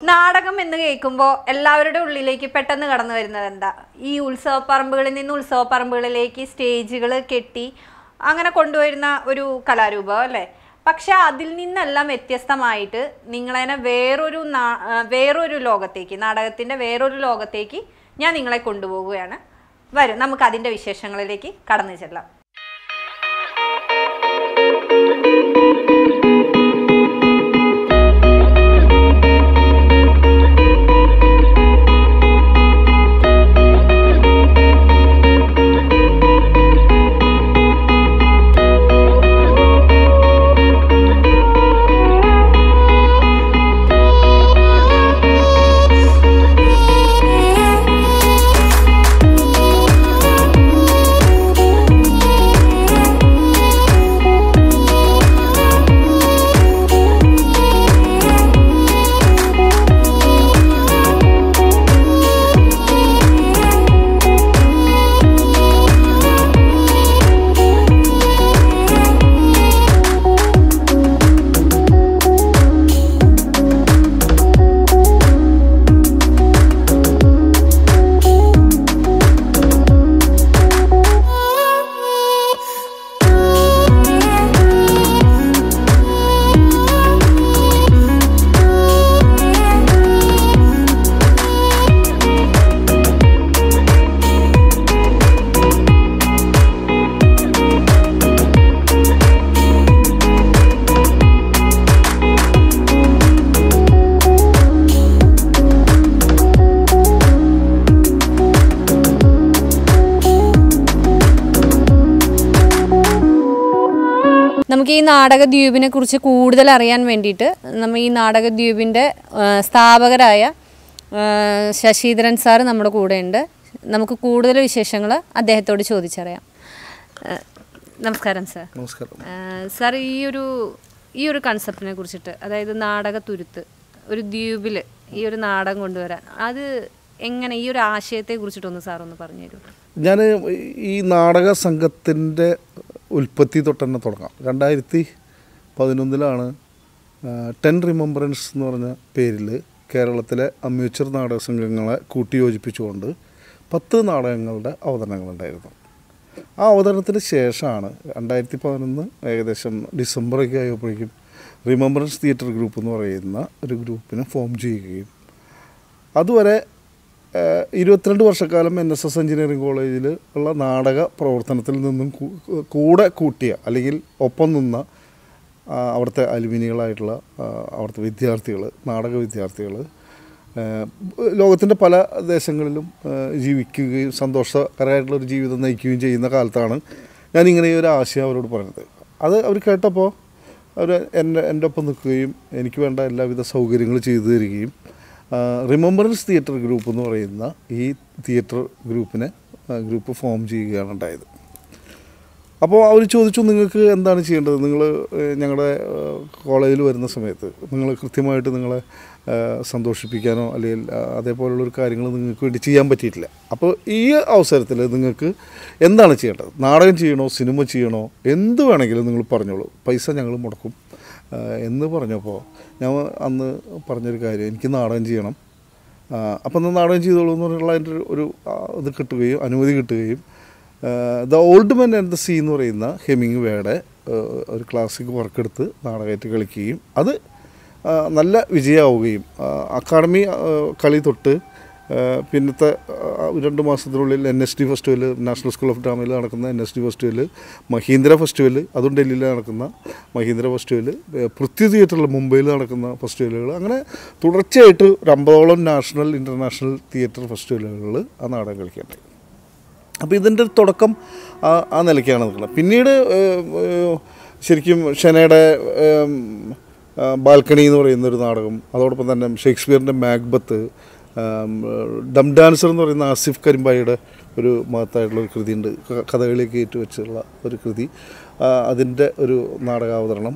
നാടകം എന്ന് കേൾക്കുമ്പോൾ എല്ലാവരുടെ ഉള്ളിലേക്ക് പെട്ടെന്ന് കടന്നു വരുന്നത് എന്താ ഈ ഉത്സവപ്പറമ്പുകളിൽ നിന്ന് ഉത്സവപ്പറമ്പുകളിലേക്ക് സ്റ്റേജുകൾ കെട്ടി അങ്ങനെ കൊണ്ടുവരുന്ന ഒരു കലാരൂപം അല്ലേ പക്ഷെ അതിൽ നിന്നെല്ലാം വ്യത്യസ്തമായിട്ട് നിങ്ങളതിനെ വേറൊരു നാ- ആ, വേറൊരു ലോകത്തേക്ക് നാടകത്തിൻ്റെ വേറൊരു ലോകത്തേക്ക് ഞാൻ നിങ്ങളെ കൊണ്ടുപോവുകയാണ് വരും നമുക്ക് അതിൻ്റെ വിശേഷങ്ങളിലേക്ക് കടന്നു ചെല്ലാം നമുക്ക് ഈ നാടകദ്വീപിനെ കുറിച്ച് കൂടുതൽ അറിയാൻ വേണ്ടിയിട്ട് നമ്മൾ ഈ നാടകദ്വീപിൻ്റെ ആ, സ്ഥാപകരായ ആ, ശശീധരൻ സാർ നമ്മുടെ കൂടെ ഉണ്ട് നമുക്ക് കൂടുതൽ വിശേഷങ്ങൾ അദ്ദേഹത്തോട് ചോദിച്ചറിയാം ആ, നമസ്കാരം സാർ നമസ്കാരം ആ, സാർ ഈ ഒരു ഈ ഒരു കൺസെപ്റ്റിനെ കുറിച്ചിട്ട് അതായത് നാടകത്തുരുത്ത് ഒരു ദ്വീപിൽ ഈ ഒരു നാടകം കൊണ്ടുവരാൻ അത് എങ്ങനെ ഈ ഒരു ആശയത്തെ കുറിച്ചിട്ടൊന്ന് സാർ ഒന്ന് പറഞ്ഞു തരൂ ഞാൻ ഈ നാടക സംഘത്തിൻ്റെ ഉൽപ്പത്തി തൊട്ട് തന്നെ തുടങ്ങാം രണ്ടായിരത്തി പതിനൊന്നിലാണ് ടെൻ റിമംബറൻസ് എന്ന് പറഞ്ഞ പേരിൽ കേരളത്തിലെ അമ്യൂച്ചർ നാടക സംഘങ്ങളെ കൂട്ടിയോജിപ്പിച്ചുകൊണ്ട് പത്ത് നാടകങ്ങളുടെ അവതരണങ്ങളുണ്ടായിരുന്നു ആ അവതരണത്തിന് ശേഷമാണ് രണ്ടായിരത്തി പതിനൊന്ന് ഏകദേശം ഡിസംബറൊക്കെ ആയപ്പോഴേക്കും റിമംബറൻസ് തിയേറ്റർ ഗ്രൂപ്പ് എന്ന് പറയുന്ന ഒരു ഗ്രൂപ്പിനെ ഫോം ചെയ്യുകയും അതുവരെ ഏഹ്, ഇരുപത്തിരണ്ട് വർഷക്കാലം എൻ എസ് എസ് എഞ്ചിനീയറിംഗ് കോളേജിൽ ഉള്ള നാടക പ്രവർത്തനത്തിൽ നിന്നും കൂ- കൂടെ കൂട്ടിയ അല്ലെങ്കിൽ ഒപ്പം നിന്ന ആ, അവിടുത്തെ അലുമിനികളായിട്ടുള്ള ആ, അവിടുത്തെ വിദ്യാർത്ഥികൾ നാടക വിദ്യാർത്ഥികൾ ലോകത്തിൻ്റെ പല ദേശങ്ങളിലും ഏഹ്, ജീവിക്കുകയും സന്തോഷകരമായിട്ടുള്ള ഒരു ജീവിതം നയിക്കുകയും ചെയ്യുന്ന കാലത്താണ് ഞാനിങ്ങനെ ഈ ഒരു ആശയം അവരോട് പറഞ്ഞത് അത് അവർ കേട്ടപ്പോൾ അവർ എൻ്റെ എൻ്റെ ഒപ്പം നിൽക്കുകയും എനിക്ക് വേണ്ട എല്ലാവിധ സൗകര്യങ്ങൾ ചെയ്തു തരികയും റിമംബറൻസ് തിയേറ്റർ ഗ്രൂപ്പ് എന്ന് പറയുന്ന ഈ തിയേറ്റർ ഗ്രൂപ്പിനെ ആ, ഗ്രൂപ്പ് ഫോം ചെയ്യുകയാണ് ഉണ്ടായത് അപ്പോൾ അവർ ചോദിച്ചു നിങ്ങൾക്ക് എന്താണ് ചെയ്യേണ്ടത് നിങ്ങൾ ഞങ്ങളുടെ കോളേജിൽ വരുന്ന സമയത്ത് നിങ്ങൾ കൃത്യമായിട്ട് നിങ്ങളെ ആ, സന്തോഷിപ്പിക്കാനോ അല്ലെങ്കിൽ ആ, അതേപോലുള്ളൊരു കാര്യങ്ങൾ നിങ്ങൾക്ക് വേണ്ടി ചെയ്യാൻ പറ്റിയിട്ടില്ല അപ്പോൾ ഈ അവസരത്തിൽ നിങ്ങൾക്ക് എന്താണ് ചെയ്യേണ്ടത് നാടകം ചെയ്യണോ സിനിമ ചെയ്യണോ എന്ത് വേണമെങ്കിലും നിങ്ങൾ പറഞ്ഞോളൂ പൈസ ഞങ്ങൾ മുടക്കും ആ, എന്ന് പറഞ്ഞപ്പോൾ ഞാൻ അന്ന് പറഞ്ഞൊരു കാര്യം എനിക്ക് നാടകം ചെയ്യണം ആ, അപ്പം എന്നാൽ നാടകം ചെയ്തോളൂ എന്ന് പറഞ്ഞുള്ള അതിൻ്റെ ഒരു- ഒരു ആ, ഇത് കിട്ടുകയും അനുമതി കിട്ടുകയും the old men and the sea എന്ന് പറയുന്ന ഹെമിങ് വേയുടെ ഒരു ക്ലാസിക് വർക്ക് എടുത്ത് നാടകമായിട്ട് കളിക്കുകയും അത് ആ, നല്ല വിജയമാവുകയും ആ, അക്കാഡമി ആ, കളി തൊട്ട് ആ, പിന്നത്തെ ആ, രണ്ട് മാസത്തിനുള്ളിൽ N S D festival national school of ഡ്രാമയിൽ നടക്കുന്ന N S D festival Mahindra festival അതും ഡൽഹിയിൽ നടക്കുന്ന മഹീന്ദ്ര ഫെസ്റ്റിവൽ പൃഥ്വി തിയേറ്ററിൽ മുംബൈയിൽ നടക്കുന്ന ഫെസ്റ്റിവലുകൾ അങ്ങനെ തുടർച്ചയായിട്ട് ഒരു അമ്പതോളം നാഷണൽ ഇൻ്റർനാഷണൽ തിയേറ്റർ ഫെസ്റ്റിവലുകളിൽ ആ നാടകം കളിക്കേണ്ടത് അപ്പോൾ ഇതിൻ്റെ ഒരു തുടക്കം ആ ആ നിലയ്ക്കാണ് നിൽക്കുന്നത് പിന്നീട് ഏഹ്, ഏഹ്, ശരിക്കും ഷെനയുടെ ഏഹ്, ആ, ബാൽക്കണി എന്ന് പറയുന്ന ഒരു നാടകം അതോടൊപ്പം തന്നെ ഷേക്സ്പിയറിൻ്റെ മാഗ്ബത്ത് ആം, ഡം ഡാൻസർ എന്ന് പറയുന്ന ആസിഫ് കരിമ്പായിയുടെ ഒരു മഹത്തായിട്ടുള്ള ഒരു കൃതിയുണ്ട് ക- കഥകളിയൊക്കെ ഏറ്റുവെച്ചുള്ള ഒരു കൃതി ആ, അതിൻ്റെ ഒരു നാടകാവതരണം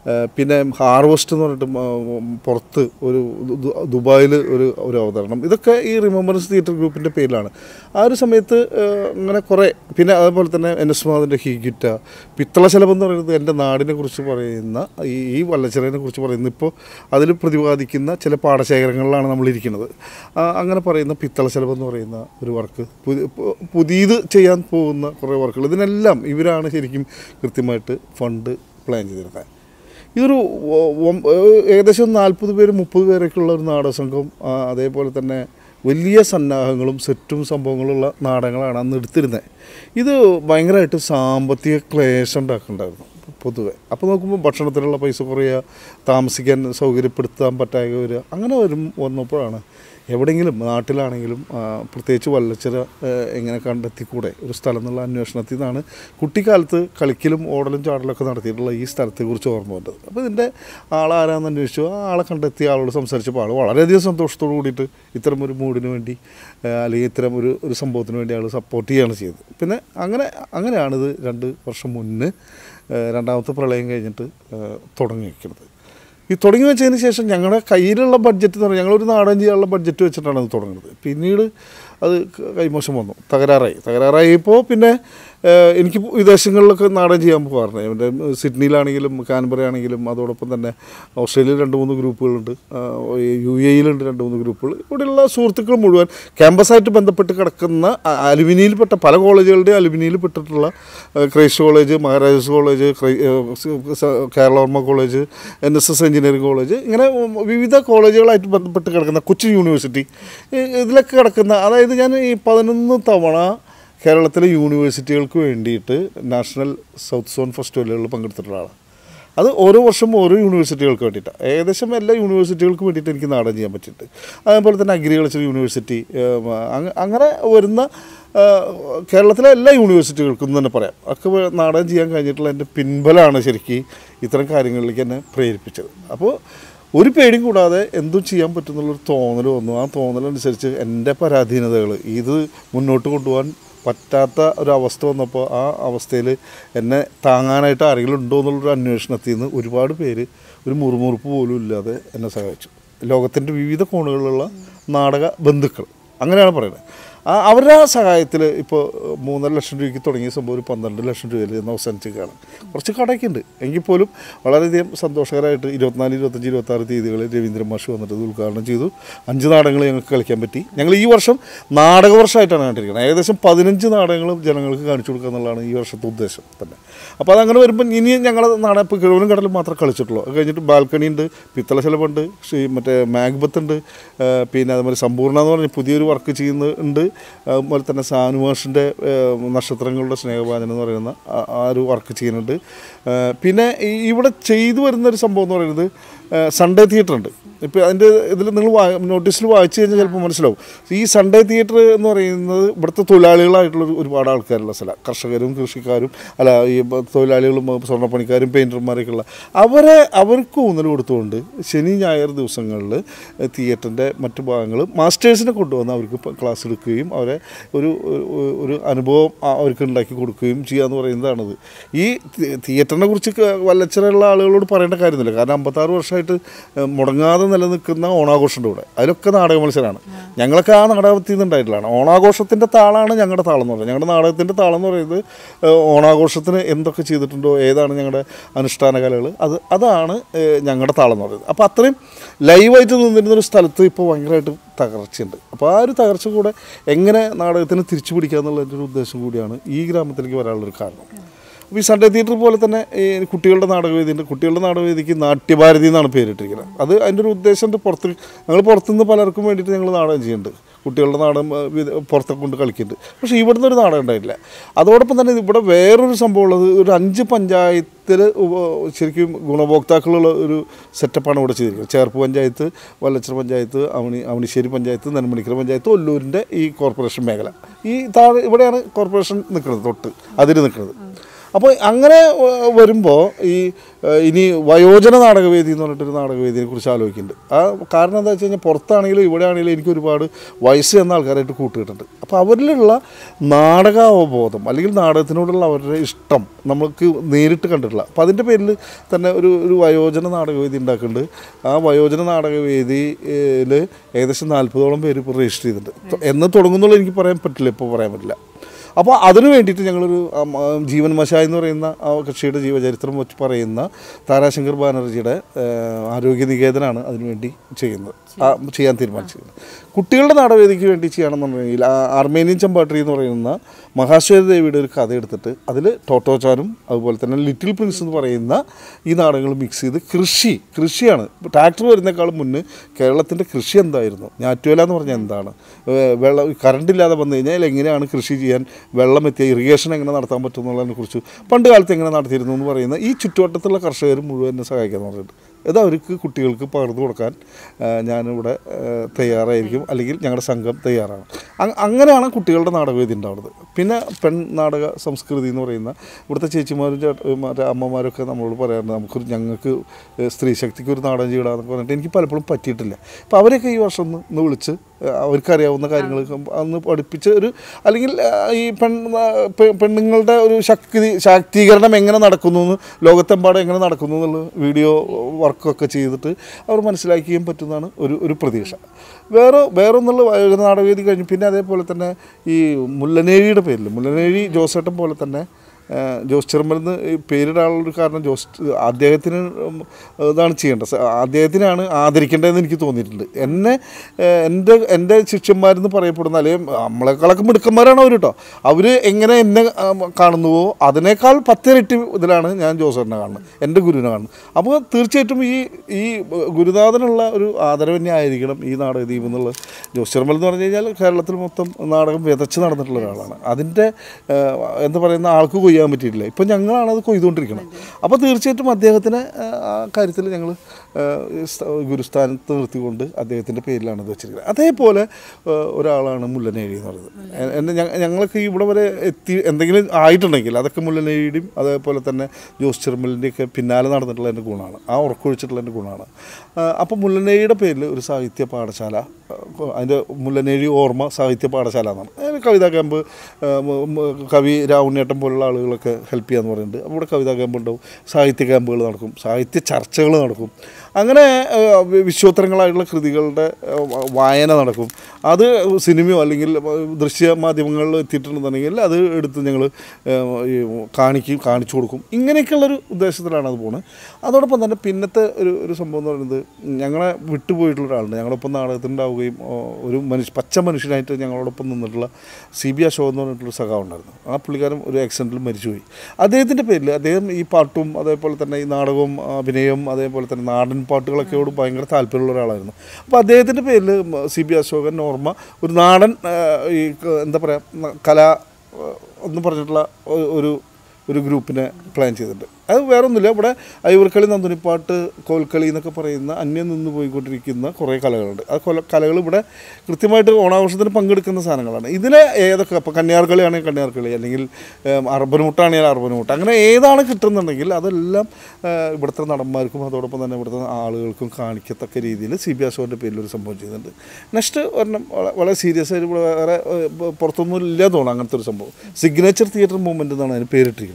ഏഹ് പിന്നെ ഹാർവസ്റ്റ് എന്ന് പറഞ്ഞിട്ട് മ- പുറത്ത് ഒരു ദു- ദുബായിൽ ഒരു ഒരു അവതരണം ഇതൊക്കെ ഈ റിമംബറൻസ് തിയേറ്റർ ഗ്രൂപ്പിൻ്റെ പേരിലാണ് ആ ഒരു സമയത്ത് ഏഹ് അങ്ങനെ കുറേ പിന്നെ അതുപോലെ തന്നെ എൻ എസ് മാതിൻ്റെ ഹീഗിറ്റ പിത്തളശലഭം എന്ന് പറയുന്നത് എൻ്റെ നാടിനെ കുറിച്ച് പറയുന്ന ഈ ഈ വല്ലച്ചിറനെ കുറിച്ച് പറയുന്ന ഇപ്പോൾ അതിൽ പ്രതിപാദിക്കുന്ന ചില പാടശേഖരങ്ങളിലാണ് നമ്മളിരിക്കുന്നത് ആ, അങ്ങനെ പറയുന്ന പിത്തളശലഭം എന്ന് പറയുന്ന ഒരു വർക്ക് പുതിയത് ചെയ്യാൻ പോകുന്ന കുറേ വർക്കുകൾ ഇതിനെല്ലാം ഇവരാണ് ശരിക്കും കൃത്യമായിട്ട് ഫണ്ട് പ്ലാൻ ചെയ്തിരുന്നത് ഇതൊരു ഒ- ഒം- ഏഹ് ഏകദേശം നാൽപ്പത് പേര് മുപ്പത് പേരൊക്കെയുള്ള ഒരു നാടക സംഘം ആ, അതേപോലെ തന്നെ വലിയ സന്നാഹങ്ങളും സെറ്റും സംഭവങ്ങളുള്ള നാടകങ്ങളാണ് അന്ന് എടുത്തിരുന്നത് ഇത് ഭയങ്കരമായിട്ട് സാമ്പത്തിക ക്ലേശം ഉണ്ടാക്കുന്നുണ്ടായിരുന്നു പൊതുവെ അപ്പോൾ നോക്കുമ്പോൾ ഭക്ഷണത്തിനുള്ള പൈസ കുറയുക താമസിക്കാൻ സൗകര്യപ്പെടുത്താൻ പറ്റാതെ വരിക അങ്ങനെ വരും വന്നപ്പോഴാണ് എവിടെയെങ്കിലും നാട്ടിലാണെങ്കിലും ആ, പ്രത്യേകിച്ച് വല്ലച്ചിറ ആ, എങ്ങനെ കണ്ടെത്തിക്കൂടെ ഒരു സ്ഥലം എന്നുള്ള അന്വേഷണത്തിൽ നിന്നാണ് കുട്ടിക്കാലത്ത് കളിക്കലും ഓടലും ചാടലൊക്കെ നടത്തിയിട്ടുള്ള ഈ സ്ഥലത്തെക്കുറിച്ച് ഓർമ്മ വന്നത് അപ്പോൾ ഇതിൻ്റെ ആളാരാന്ന് അന്വേഷിച്ചു ആ ആളെ കണ്ടെത്തി ആളോട് സംസാരിച്ചപ്പോൾ ആൾ വളരെയധികം സന്തോഷത്തോട് കൂടിയിട്ട് ഇത്തരം ഒരു മൂഡിന് വേണ്ടി ആ, അല്ലെങ്കിൽ ഇത്തരം ഒരു ഒരു സംഭവത്തിന് വേണ്ടി ആൾ സപ്പോർട്ട് ചെയ്യുകയാണ് ചെയ്തത് പിന്നെ അങ്ങനെ അങ്ങനെയാണിത് രണ്ട് വർഷം മുന്നേ ആ, രണ്ടാമത്തെ പ്രളയം കഴിഞ്ഞിട്ട് ആ, തുടങ്ങി വയ്ക്കുന്നത് ഈ തുടങ്ങി വെച്ചതിന് ശേഷം ഞങ്ങളുടെ കയ്യിലുള്ള ബഡ്ജറ്റ് എന്ന് പറഞ്ഞാൽ ഞങ്ങളൊരു നാടകം ചെയ്യാനുള്ള ബഡ്ജറ്റ് വെച്ചിട്ടാണ് അത് തുടങ്ങുന്നത് പിന്നീട് അത് ക- കൈമോശം വന്നു തകരാറായി തകരാറായപ്പോൾ പിന്നെ ഏഹ്, എനിക്ക് വിദേശങ്ങളിലൊക്കെ നാടകം ചെയ്യാൻ പോകാറുണ്ട് എൻ്റെ സിഡ്നിയിലാണെങ്കിലും കാൻബറയാണെങ്കിലും അതോടൊപ്പം തന്നെ ഓസ്ട്രേലിയയിൽ രണ്ട് മൂന്ന് ഗ്രൂപ്പുകളുണ്ട് ആഹ്, യു എയിലുണ്ട് രണ്ട് മൂന്ന് ഗ്രൂപ്പുകൾ ഇവിടെയുള്ള സുഹൃത്തുക്കൾ മുഴുവൻ ക്യാമ്പസായിട്ട് ബന്ധപ്പെട്ട് കിടക്കുന്ന അ- അലുമിനിയിൽപ്പെട്ട പല കോളേജുകളുടെ അലുമിനിയിൽപ്പെട്ടിട്ടുള്ള ഏഹ്, ക്രൈസ്റ്റ് കോളേജ് മഹാരാജാസ് കോളേജ് ക്രൈ- ഏഹ്, സ- സ- Keralavarma college N S S engineering college ഇങ്ങനെ ഉം വിവിധ കോളേജുകളായിട്ട് ബന്ധപ്പെട്ട് കിടക്കുന്ന കൊച്ചിൻ യൂണിവേഴ്സിറ്റി ഈ- ഇതിലൊക്കെ കിടക്കുന്ന അതായത് ഞാൻ ഈ പതിനൊന്ന് തവണ കേരളത്തിലെ യൂണിവേഴ്സിറ്റികൾക്ക് വേണ്ടിയിട്ട് നാഷണൽ സൗത്ത് സോൺ ഫെസ്റ്റിവലുകളിൽ പങ്കെടുത്തിട്ടുള്ള ആളാണ് അത് ഓരോ വർഷം ഓരോ യൂണിവേഴ്സിറ്റികൾക്ക് വേണ്ടിയിട്ടാണ് ഏകദേശം എല്ലാ യൂണിവേഴ്സിറ്റികൾക്ക് വേണ്ടിയിട്ട് എനിക്ക് നാടകം ചെയ്യാൻ പറ്റിയിട്ടുണ്ട് അതേപോലെ തന്നെ അഗ്രികൾച്ചർ യൂണിവേഴ്സിറ്റി ഏം, അങ്ങ- അങ്ങനെ വരുന്ന ആ, കേരളത്തിലെ എല്ലാ യൂണിവേഴ്സിറ്റികൾക്കും എന്ന് തന്നെ പറയാം ഒക്കെ വേ- നാടകം ചെയ്യാൻ കഴിഞ്ഞിട്ടുള്ള എൻ്റെ പിൻബലമാണ് ശരിക്കും ഇത്തരം കാര്യങ്ങളിലേക്ക് എന്നെ പ്രേരിപ്പിച്ചത് അപ്പോൾ ഒരു പേടിയും കൂടാതെ എന്തും ചെയ്യാൻ പറ്റുന്നുള്ളൊരു തോന്നൽ വന്നു ആ തോന്നലനുസരിച്ച് എൻ്റെ പരാധീനതകൾ ഇത് മുന്നോട്ട് കൊണ്ടുപോകാൻ പറ്റാത്ത ഒരു അവസ്ഥ വന്നപ്പോൾ ആ അവസ്ഥയിൽ എന്നെ താങ്ങാനായിട്ട് ആരെങ്കിലും ഉണ്ടോ എന്നുള്ളൊരു അന്വേഷണത്തിൽ നിന്ന് ഒരുപാട് പേര് ഒരു മുറുമുറുപ്പ് പോലും ഇല്ലാതെ എന്നെ സഹായിച്ചു ലോകത്തിൻ്റെ വിവിധ കോണുകളിലുള്ള നാടക ബന്ധുക്കൾ അങ്ങനെയാണ് പറയുന്നത് ആ അവരുടെ ആ സഹായത്തിൽ ഇപ്പോൾ മൂന്നര ലക്ഷം രൂപയ്ക്ക് തുടങ്ങിയ സംഭവം ഒരു പന്ത്രണ്ട് ലക്ഷം രൂപയിൽ ഇന്ന് അവസാനിച്ചിരിക്കുകയാണ് കുറച്ച് കടയൊക്കെ ഉണ്ട് എങ്കിൽ പോലും വളരെയധികം സന്തോഷകരമായിട്ട് ഇരുപത്തിനാല് ഇരുപത്തഞ്ച് ഇരുപത്താറ് തീയതികളിൽ രവീന്ദ്രൻ മാഷ് വന്നിട്ട് ഇത് ഉദ്ഘാടനം ചെയ്തു അഞ്ച് നാടകങ്ങൾ ഞങ്ങൾക്ക് കളിക്കാൻ പറ്റി ഞങ്ങൾ ഈ വർഷം നാടക വർഷമായിട്ടാണ് കണ്ടിരിക്കുന്നത് ഏകദേശം പതിനഞ്ച് നാടകങ്ങൾ ജനങ്ങൾക്ക് കാണിച്ചു കൊടുക്കുക എന്നുള്ളതാണ് ഈ വർഷത്തെ ഉദ്ദേശം തന്നെ അപ്പോൾ അതങ്ങനെ വരുമ്പോൾ ഇനി ഞങ്ങൾ നാടകം ഇപ്പോൾ കിഴവനും കടലും മാത്രമേ കളിച്ചിട്ടുള്ളൂ അത് കഴിഞ്ഞിട്ട് ബാൽക്കണി ഉണ്ട് പിത്തള ശലഭമുണ്ട് ശ്രീ മറ്റേ മാഗ്ബത്ത് ഉണ്ട് ആ, പിന്നെ അതുപോലെ സമ്പൂർണ്ണ എന്ന് പറഞ്ഞ പുതിയൊരു വർക്ക് ചെയ്യുന്നുണ്ട് അതുപോലെ തന്നെ സാനുമാഷിൻ്റെ നക്ഷത്രങ്ങളുടെ സ്നേഹവാചനം എന്ന് പറയുന്ന ആ- ആ ഒരു വർക്ക് ചെയ്യുന്നുണ്ട് ആ, പിന്നെ ഈ ഇവിടെ ചെയ്തു വരുന്ന ഒരു സംഭവം എന്ന് പറയുന്നത് സൺഡേ തിയേറ്റർ ഉണ്ട് ഇപ്പോൾ അതിൻ്റെ ഇതിൽ നിങ്ങൾ നോട്ടീസിൽ വായിച്ചു കഴിഞ്ഞാൽ ചിലപ്പോൾ മനസ്സിലാവും ഈ സൺഡേ തിയേറ്റർ എന്ന് പറയുന്നത് ഇവിടുത്തെ തൊഴിലാളികളായിട്ടുള്ള ഒരു- ഒരുപാട് ആൾക്കാരുള്ള സ്ഥലം കർഷകരും കൃഷിക്കാരും അല്ല ഈ ബ- തൊഴിലാളികളും ഏ, സ്വർണ്ണപ്പണിക്കാരും പെയിൻറ്റർമാരൊക്കെ ഉള്ള അവരെ അവർക്ക് ഊന്നൽ കൊടുത്തുകൊണ്ട് ശനി ഞായർ ദിവസങ്ങളിൽ തിയേറ്ററിൻ്റെ മറ്റു ഭാഗങ്ങൾ മാസ്റ്റേഴ്സിനെ കൊണ്ടുവന്ന് അവർക്ക് ഇപ്പം ക്ലാസ് എടുക്കുകയും അവരെ ഒരു ഒരു- ഒരു അനുഭവം ആ- അവർക്ക് ഉണ്ടാക്കി കൊടുക്കുകയും ചെയ്യുക എന്ന് പറയുന്നതാണത് ഈ തി- തിയേറ്ററിനെ കുറിച്ച് ക- വല്ലച്ചിറയുള്ള ആളുകളോട് പറയേണ്ട കാര്യമൊന്നുമില്ല കാരണം അമ്പത്താറ് വർഷമായിട്ട് ഏഹ്, മുടങ്ങാതെ നിലനിൽക്കുന്ന ഓണാഘോഷമുണ്ട് ഇവിടെ അതിലൊക്കെ നാടക മത്സരമാണ് ഞങ്ങളൊക്കെ ആ നാടകത്തിൽ നിന്നുണ്ടായിട്ടുള്ളതാണ് ഓണാഘോഷത്തിൻ്റെ താളാണ് ഞങ്ങളുടെ താളം എന്ന് പറയുന്നത് ഞങ്ങളുടെ നാടകത്തിൻ്റെ താളം എന്ന് പറയുന്നത് ഏഹ്, ഓണാഘോഷത്തിന് എന്തൊക്കെ ചെയ്തിട്ടുണ്ടോ ഏതാണ് ഞങ്ങളുടെ അനുഷ്ഠാന കലകൾ അത് അതാണ് ഏഹ്, ഞങ്ങളുടെ താളം എന്ന് പറയുന്നത് അപ്പോൾ അത്രയും ലൈവായിട്ട് നിന്നിരുന്ന ഒരു സ്ഥലത്ത് ഇപ്പോൾ ഭയങ്കരമായിട്ട് തകർച്ചയുണ്ട് അപ്പോൾ ആ ഒരു തകർച്ച കൂടെ എങ്ങനെ നാടകത്തിന് തിരിച്ചു പിടിക്കുക എന്നുള്ളതിൻ്റെ ഒരു ഉദ്ദേശം കൂടിയാണ് ഈ ഗ്രാമത്തിലേക്ക് വരാനുള്ളൊരു കാരണം അപ്പോൾ ഈ സൺഡേ തിയേറ്റർ പോലെ തന്നെ ഈ കുട്ടികളുടെ നാടകവേദിയുണ്ട് കുട്ടികളുടെ നാടകവേദിക്ക് നാട്യഭാരതി എന്നാണ് പേരിട്ടിരിക്കുന്നത് അത് അതിൻ്റെ ഒരു ഉദ്ദേശം പുറത്ത് ഞങ്ങൾ പുറത്തുനിന്ന് പലർക്കും വേണ്ടിയിട്ട് ഞങ്ങൾ നാടകം ചെയ്യുന്നുണ്ട് കുട്ടികളുടെ നാടകം ആ, വിദ- പുറത്തൊക്കെ കൊണ്ട് കളിക്കുന്നുണ്ട് പക്ഷേ ഇവിടുന്ന് ഒരു നാടകം ഉണ്ടായില്ല അതോടൊപ്പം തന്നെ ഇവിടെ വേറൊരു സംഭവം ഉള്ളത് ഒരു അഞ്ച് പഞ്ചായത്തിൽ ശരിക്കും ഗുണഭോക്താക്കളുള്ള ഒരു സെറ്റപ്പാണ് ഇവിടെ ചെയ്തിരിക്കുന്നത് ചേർപ്പ് പഞ്ചായത്ത് വല്ലച്ചിറ പഞ്ചായത്ത് അവണി അവണിശ്ശേരി പഞ്ചായത്ത് നെന്മണിക്കര പഞ്ചായത്ത് ഒല്ലൂരിൻ്റെ ഈ കോർപ്പറേഷൻ മേഖല ഈ താഴെ ഇവിടെയാണ് കോർപ്പറേഷൻ നിൽക്കുന്നത് തൊട്ട് അതിൽ നിൽക്കുന്നത് അപ്പോൾ അങ്ങനെ വരുമ്പോൾ ഈ ഏഹ്, ഇനി വയോജന നാടകവേദി എന്ന് പറഞ്ഞിട്ടൊരു നാടകവേദിയെ കുറിച്ച് ആലോചിക്കുന്നുണ്ട് ആ കാരണം എന്താ വെച്ച് കഴിഞ്ഞാൽ പുറത്താണെങ്കിലും ഇവിടെ ആണെങ്കിലും എനിക്ക് ഒരുപാട് വയസ്സ് എന്ന ആൾക്കാരായിട്ട് കൂട്ടുകിട്ടുണ്ട് അപ്പോൾ അവരിലുള്ള നാടകാവബോധം അല്ലെങ്കിൽ നാടകത്തിനോടുള്ള അവരുടെ ഇഷ്ടം നമുക്ക് നേരിട്ട് കണ്ടിട്ടില്ല അപ്പോൾ അതിൻ്റെ പേരിൽ തന്നെ ഒരു ഒരു വയോജന നാടകവേദി ഉണ്ടാക്കുന്നുണ്ട് ആ വയോജന നാടകവേദിയിൽ ഏകദേശം നാൽപ്പതോളം പേര് ഇപ്പോൾ രജിസ്റ്റർ ചെയ്തിട്ടുണ്ട് എന്ന് തുടങ്ങുന്നുള്ള എനിക്ക് പറയാൻ പറ്റില്ല ഇപ്പോൾ പറയാൻ പറ്റില്ല അപ്പോൾ അതിനു വേണ്ടിയിട്ട് ഞങ്ങളൊരു ആം, ആ, ജീവൻ മശായി എന്ന് പറയുന്ന ആ കക്ഷിയുടെ ജീവചരിത്രം വെച്ച് പറയുന്ന താരാശങ്കർ ബാനർജിയുടെ ആ, ആരോഗ്യ നികേതനാണ് അതിനുവേണ്ടി ചെയ്യുന്നത് ആ, ചെയ്യാൻ തീരുമാനിച്ചിരിക്കുന്നത് കുട്ടികളുടെ നാടകവേദിക്ക് വേണ്ടി ചെയ്യണമെന്നുണ്ടെങ്കിൽ ആ ആർമേനിയൻ ചമ്പാട്രി എന്ന് പറയുന്ന മഹാശ്വേത ദേവിയുടെ ഒരു കഥ എടുത്തിട്ട് അതിൽ ടോട്ടോച്ചാനും അതുപോലെ തന്നെ ലിറ്റിൽ പ്രിൻസ് എന്ന് പറയുന്ന ഈ നാടകങ്ങൾ മിക്സ് ചെയ്ത് കൃഷി കൃഷിയാണ് ട്രാക്ടർ വരുന്നേക്കാളും മുന്നേ കേരളത്തിൻ്റെ കൃഷി എന്തായിരുന്നു ഞാറ്റുവേല എന്ന് പറഞ്ഞാൽ എന്താണ് ഏഹ് വെള്ളം കറണ്ട് ഇല്ലാതെ വന്നു കഴിഞ്ഞാൽ എങ്ങനെയാണ് കൃഷി ചെയ്യാൻ വെള്ളം എത്തിയ ഇറിഗേഷൻ എങ്ങനെ നടത്താൻ പറ്റും എന്നുള്ളതിനെ കുറിച്ച് പണ്ട് കാലത്ത് എങ്ങനെ നടത്തിയിരുന്നു എന്ന് പറയുന്ന ഈ ചുറ്റുവട്ടത്തുള്ള കർഷകർ മുഴുവൻ എന്നെ സഹായിക്കാന്ന് പറഞ്ഞിട്ട് ഇത് അവർക്ക് കുട്ടികൾക്ക് പകർന്നു കൊടുക്കാൻ ആ, ഞാനിവിടെ ആ, തയ്യാറായിരിക്കും അല്ലെങ്കിൽ ഞങ്ങളുടെ സംഘം തയ്യാറാണ് അ- അങ്ങനെയാണ് കുട്ടികളുടെ നാടകവേദി ഉണ്ടാവുന്നത് പിന്നെ പെൺ നാടക സംസ്കൃതി എന്ന് പറയുന്ന ഇവിടുത്തെ ചേച്ചിമാരും ചേട്ട- മറ്റേ അമ്മമാരൊക്കെ നമ്മളോട് പറയാറുണ്ട് നമുക്കൊരു ഞങ്ങൾക്ക് സ്ത്രീ ശക്തിക്ക് ഒരു നാടകം ചെയ്യണമെന്നൊക്കെ പറഞ്ഞിട്ട് എനിക്ക് പലപ്പോഴും പറ്റിയിട്ടില്ല അപ്പോൾ അവരൊക്കെ ഈ വർഷം ഒന്ന് ഒന്ന് വിളിച്ച് ആ, അവർക്കറിയാവുന്ന കാര്യങ്ങൾ അന്ന് പഠിപ്പിച്ച് ഒരു അല്ലെങ്കിൽ ആ, ഈ പെൺ ആ, പെ- പെണ്ണുങ്ങളുടെ ഒരു ശക്തി ശാക്തീകരണം എങ്ങനെ നടക്കുന്നു എന്ന് ലോകത്തെമ്പാടും എങ്ങനെ നടക്കുന്നു എന്നുള്ള വീഡിയോ വർക്കൊക്കെ ചെയ്തിട്ട് അവർ മനസ്സിലാക്കുകയും പറ്റുന്നതാണ് ഒരു ഒരു പ്രതീക്ഷ വേറെ വേറെ ഒന്നുള്ള വയോജന നാടകവേദി കഴിഞ്ഞു പിന്നെ അതേപോലെ തന്നെ ഈ മുല്ലനേഴിയുടെ പേരിൽ മുല്ലനേഴി ജോസേട്ടൻ പോലെ തന്നെ ആ, ജോസ് ചെറുമ്പൽ എന്ന് ഈ പേരിടാനുള്ളൊരു കാരണം ജോസ് അദ്ദേഹത്തിന് ഉം, ഇതാണ് ചെയ്യേണ്ടത് സ- അദ്ദേഹത്തിനാണ് ആദരിക്കേണ്ടതെന്ന് എനിക്ക് തോന്നിയിട്ടുണ്ട് എന്നെ ആ, എൻ്റെ എൻ്റെ ശിഷ്യന്മാരെന്ന് പറയപ്പെടുന്ന അല്ലെങ്കിൽ നമ്മളെക്കാളൊക്കെ മിടുക്കന്മാരാണ് അവർ കേട്ടോ അവർ എങ്ങനെ എന്നെ ആ, കാണുന്നുവോ അതിനേക്കാൾ പത്തിരട്ടി ഇതിലാണ് ഞാൻ ജോസേട്ടനെ കാണുന്നത് എൻ്റെ ഗുരുവിനെ കാണുന്നത് അപ്പോൾ തീർച്ചയായിട്ടും ഈ ഈ ഗുരുനാഥനുള്ള ഒരു ആദരവ് തന്നെ ആയിരിക്കണം ഈ നാടകദ്വീപ് എന്നുള്ളത് ജോസ് ചെറുമ്പൽ എന്ന് പറഞ്ഞു കഴിഞ്ഞാൽ കേരളത്തിൽ മൊത്തം നാടകം വിതച്ച് നടന്നിട്ടുള്ള ഒരാളാണ് അതിൻ്റെ ആ, എന്താ പറയുന്ന ആൾക്ക് കൊയ്യാൻ പറ്റിയിട്ടില്ല ഇപ്പം ഞങ്ങളാണ് അത് കൊയ്തുകൊണ്ടിരിക്കുന്നത് അപ്പോൾ തീർച്ചയായിട്ടും അദ്ദേഹത്തിന് ആ, ആ കാര്യത്തിൽ ഞങ്ങൾ ഗുരുസ്ഥാനത്ത് നിർത്തിക്കൊണ്ട് അദ്ദേഹത്തിൻ്റെ പേരിലാണ് ഇത് വെച്ചിരിക്കുന്നത് അതേപോലെ ആ, ഒരാളാണ് മുല്ലനേഴി എന്ന് പറയുന്നത് എ- എന്നെ ഞങ്ങ- ഞങ്ങളൊക്കെ ഇവിടെ വരെ എത്തി എന്തെങ്കിലും ആയിട്ടുണ്ടെങ്കിൽ അതൊക്കെ മുല്ലനേഴിയുടെയും അതേപോലെ തന്നെ ജോസ് ചെറുമ്പലിൻ്റെയൊക്കെ പിന്നാലെ നടന്നിട്ടുള്ള എൻ്റെ ഗുണമാണ് ആ ഉറക്കൊഴിച്ചിട്ടുള്ള എൻ്റെ ഗുണമാണ് അപ്പോൾ മുല്ലനേഴിയുടെ പേരിൽ ഒരു സാഹിത്യ പാഠശാല ആ, അതിൻ്റെ മുല്ലനേഴി ഓർമ്മ സാഹിത്യ പാഠശാല എന്നാണ് അതിന് കവിതാ ക്യാമ്പ് ആ, മ- മ- കവി രാവുണ്ണേട്ടൻ പോലുള്ള ആളുകളൊക്കെ ഹെൽപ്പ് ചെയ്യാന്ന് പറയുന്നുണ്ട് അപ്പോൾ ഇവിടെ കവിതാ ക്യാമ്പ് ഉണ്ടാവും സാഹിത്യ ക്യാമ്പുകൾ നടക്കും സാഹിത്യ ചർച്ചകൾ നടക്കും അങ്ങനെ ആ, വി- വിശ്വോത്തരങ്ങളായിട്ടുള്ള കൃതികളുടെ ആ, വ- വായന നടക്കും അത് സിനിമയോ അല്ലെങ്കിൽ ദൃശ്യ മാധ്യമങ്ങളിൽ എത്തിയിട്ടുണ്ടെന്നുണ്ടെങ്കിൽ അത് എടുത്ത് ഞങ്ങൾ ഈ കാണിക്കും കാണിച്ചു കൊടുക്കും ഇങ്ങനെയൊക്കെയുള്ളൊരു ഉദ്ദേശത്തിലാണ് അത് പോകുന്നത് അതോടൊപ്പം തന്നെ പിന്നത്തെ ഒരു ഒരു സംഭവം എന്ന് പറയുന്നത് ഞങ്ങളെ വിട്ടുപോയിട്ടുള്ള ഒരാളുണ്ട് ഞങ്ങളൊപ്പം നാടകത്തിനുണ്ടാവുകയും ഓ, ഒരു മനുഷ്യ പച്ച മനുഷ്യനായിട്ട് ഞങ്ങളോടൊപ്പം നിന്നിട്ടുള്ള സി ബി അശോക് എന്ന് പറഞ്ഞിട്ടുള്ള സഖാവ് ഉണ്ടായിരുന്നു ആ പുള്ളിക്കാരൻ ഒരു ആക്സിഡൻറ്റിൽ മരിച്ചുപോയി അദ്ദേഹത്തിൻ്റെ പേരിൽ അദ്ദേഹം ഈ പാട്ടും അതേപോലെ തന്നെ ഈ നാടകവും അഭിനയവും അതേപോലെ തന്നെ നാടൻ പാട്ടുകളൊക്കെയോട് ഭയങ്കര താല്പര്യമുള്ള ഒരാളായിരുന്നു അപ്പോൾ അദ്ദേഹത്തിൻ്റെ പേരിൽ സി ബി അശോകൻ ഓർമ്മ ഒരു നാടൻ ആ, ഈ ക- എന്താ പറയുക കലാ ആ, എന്ന് പറഞ്ഞിട്ടുള്ള ഒ- ഒരു ഒരു ഗ്രൂപ്പിനെ പ്ലാൻ ചെയ്തിട്ടുണ്ട് അത് വേറെ ഒന്നുമില്ല ഇവിടെ അയ്യൂർക്കളി നന്ദുനിപ്പാട്ട് കോൽക്കളി എന്നൊക്കെ പറയുന്ന അന്യം നിന്ന് പോയിക്കൊണ്ടിരിക്കുന്ന കുറേ കലകളുണ്ട് ആ കൊല കലകൾ ഇവിടെ കൃത്യമായിട്ട് ഓണാഘോഷത്തിന് പങ്കെടുക്കുന്ന സാധനങ്ങളാണ് ഇതിലെ ഏതൊക്കെ ഇപ്പോൾ കന്യാർകളി ആണെങ്കിൽ കന്യാർകളി അല്ലെങ്കിൽ ഏം, അർബനുമുട്ടാണെങ്കിൽ അർബനുമുട്ട് അങ്ങനെ ഏതാണ് കിട്ടുന്നുണ്ടെങ്കിൽ അതെല്ലാം ഏ, ഇവിടുത്തെ നടന്മാർക്കും അതോടൊപ്പം തന്നെ ഇവിടുത്തെ ആളുകൾക്കും കാണിക്കത്തക്ക രീതിയിൽ സി ബി അശോകൻ്റെ പേരിൽ ഒരു സംഭവം ചെയ്യുന്നുണ്ട് നെക്സ്റ്റ് ഒരെണ്ണം വള- വളരെ സീരിയസ് ആയിട്ട് ഇവിടെ വേറെ ഏ, പ- പുറത്തൊന്നും ഇല്ല തോന്നുന്നു അങ്ങനത്തെ ഒരു സംഭവം സിഗ്നേച്ചർ തിയേറ്റർ മൂവ്മെൻറ്റ് എന്നാണ് അതിന് പേരിട്ടിരിക്കുന്നത്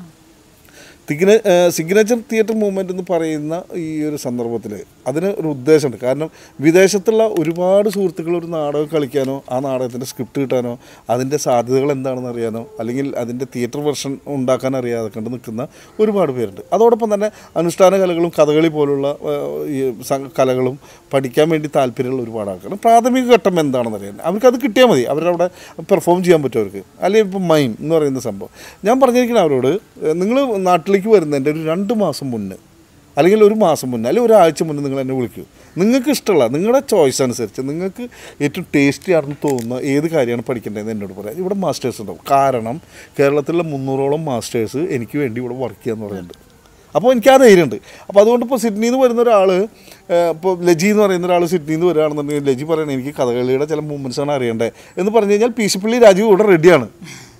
തിഗ്ന സിഗ്നേച്ചർ തിയേറ്റർ മൂവ്മെൻ്റ് എന്ന് പറയുന്ന ഈ ഒരു സന്ദർഭത്തിൽ അതിന് ഒരു ഉദ്ദേശമുണ്ട് കാരണം വിദേശത്തുള്ള ഒരുപാട് സുഹൃത്തുക്കൾ ഒരു നാടകം കളിക്കാനോ ആ നാടകത്തിൻ്റെ സ്ക്രിപ്റ്റ് കിട്ടാനോ അതിൻ്റെ സാധ്യതകൾ എന്താണെന്ന് അറിയാനോ അല്ലെങ്കിൽ അതിൻ്റെ തിയേറ്റർ വെർഷൻ ഉണ്ടാക്കാൻ അറിയാതെ കണ്ട് നിൽക്കുന്ന ഒരുപാട് പേരുണ്ട് അതോടൊപ്പം തന്നെ അനുഷ്ഠാന കലകളും കഥകളി പോലുള്ള ആ, ഈ സം- കലകളും പഠിക്കാൻ വേണ്ടി താല്പര്യമുള്ള ഒരുപാട് ആൾക്കാർ പ്രാഥമിക ഘട്ടം എന്താണെന്ന് അറിയാൻ അവർക്ക് അത് കിട്ടിയാൽ മതി അവരവിടെ പെർഫോം ചെയ്യാൻ പറ്റും അവർക്ക് അല്ലെങ്കിൽ ഇപ്പം മൈം എന്ന് പറയുന്ന സംഭവം ഞാൻ പറഞ്ഞിരിക്കുന്ന അവരോട് നിങ്ങൾ നാട്ടിലേക്ക് വരുന്നതിൻ്റെ ഒരു രണ്ട് മാസം മുന്നേ അല്ലെങ്കിൽ ഒരു മാസം മുന്നേ അല്ലെങ്കിൽ ഒരാഴ്ച മുന്നേ നിങ്ങൾ എന്നെ വിളിക്കൂ നിങ്ങൾക്ക് ഇഷ്ടമുള്ള നിങ്ങളുടെ ചോയ്സ് അനുസരിച്ച് നിങ്ങൾക്ക് ഏറ്റവും ടേസ്റ്റി ആണെന്ന് തോന്നുന്ന ഏത് കാര്യമാണ് പഠിക്കേണ്ടതെന്ന് എന്നോട് പറയാം ഇവിടെ മാസ്റ്റേഴ്സ് ഉണ്ടാവും കാരണം കേരളത്തിലെ മുന്നൂറോളം മാസ്റ്റേഴ്സ് എനിക്ക് വേണ്ടി ഇവിടെ വർക്ക് ചെയ്യാന്ന് പറയുന്നുണ്ട് അപ്പോൾ എനിക്ക് ആ ധൈര്യമുണ്ട് അപ്പോൾ അതുകൊണ്ട് ഇപ്പോൾ സിഡ്നിയിൽ നിന്ന് വരുന്ന ഒരാൾ ഇപ്പോൾ ലജി എന്ന് പറയുന്ന ഒരാൾ സിഡ്നിയിൽ നിന്ന് വരികയാണെന്നുണ്ടെങ്കിൽ ലജി പറയണേ എനിക്ക് കഥകളിയുടെ ചില മൂവ്മെൻറ്റ്സ് ആണ് അറിയേണ്ടത് എന്ന് പറഞ്ഞു കഴിഞ്ഞാൽ പീശിപ്പള്ളി രാജീവ് ഇവിടെ റെഡിയാണ്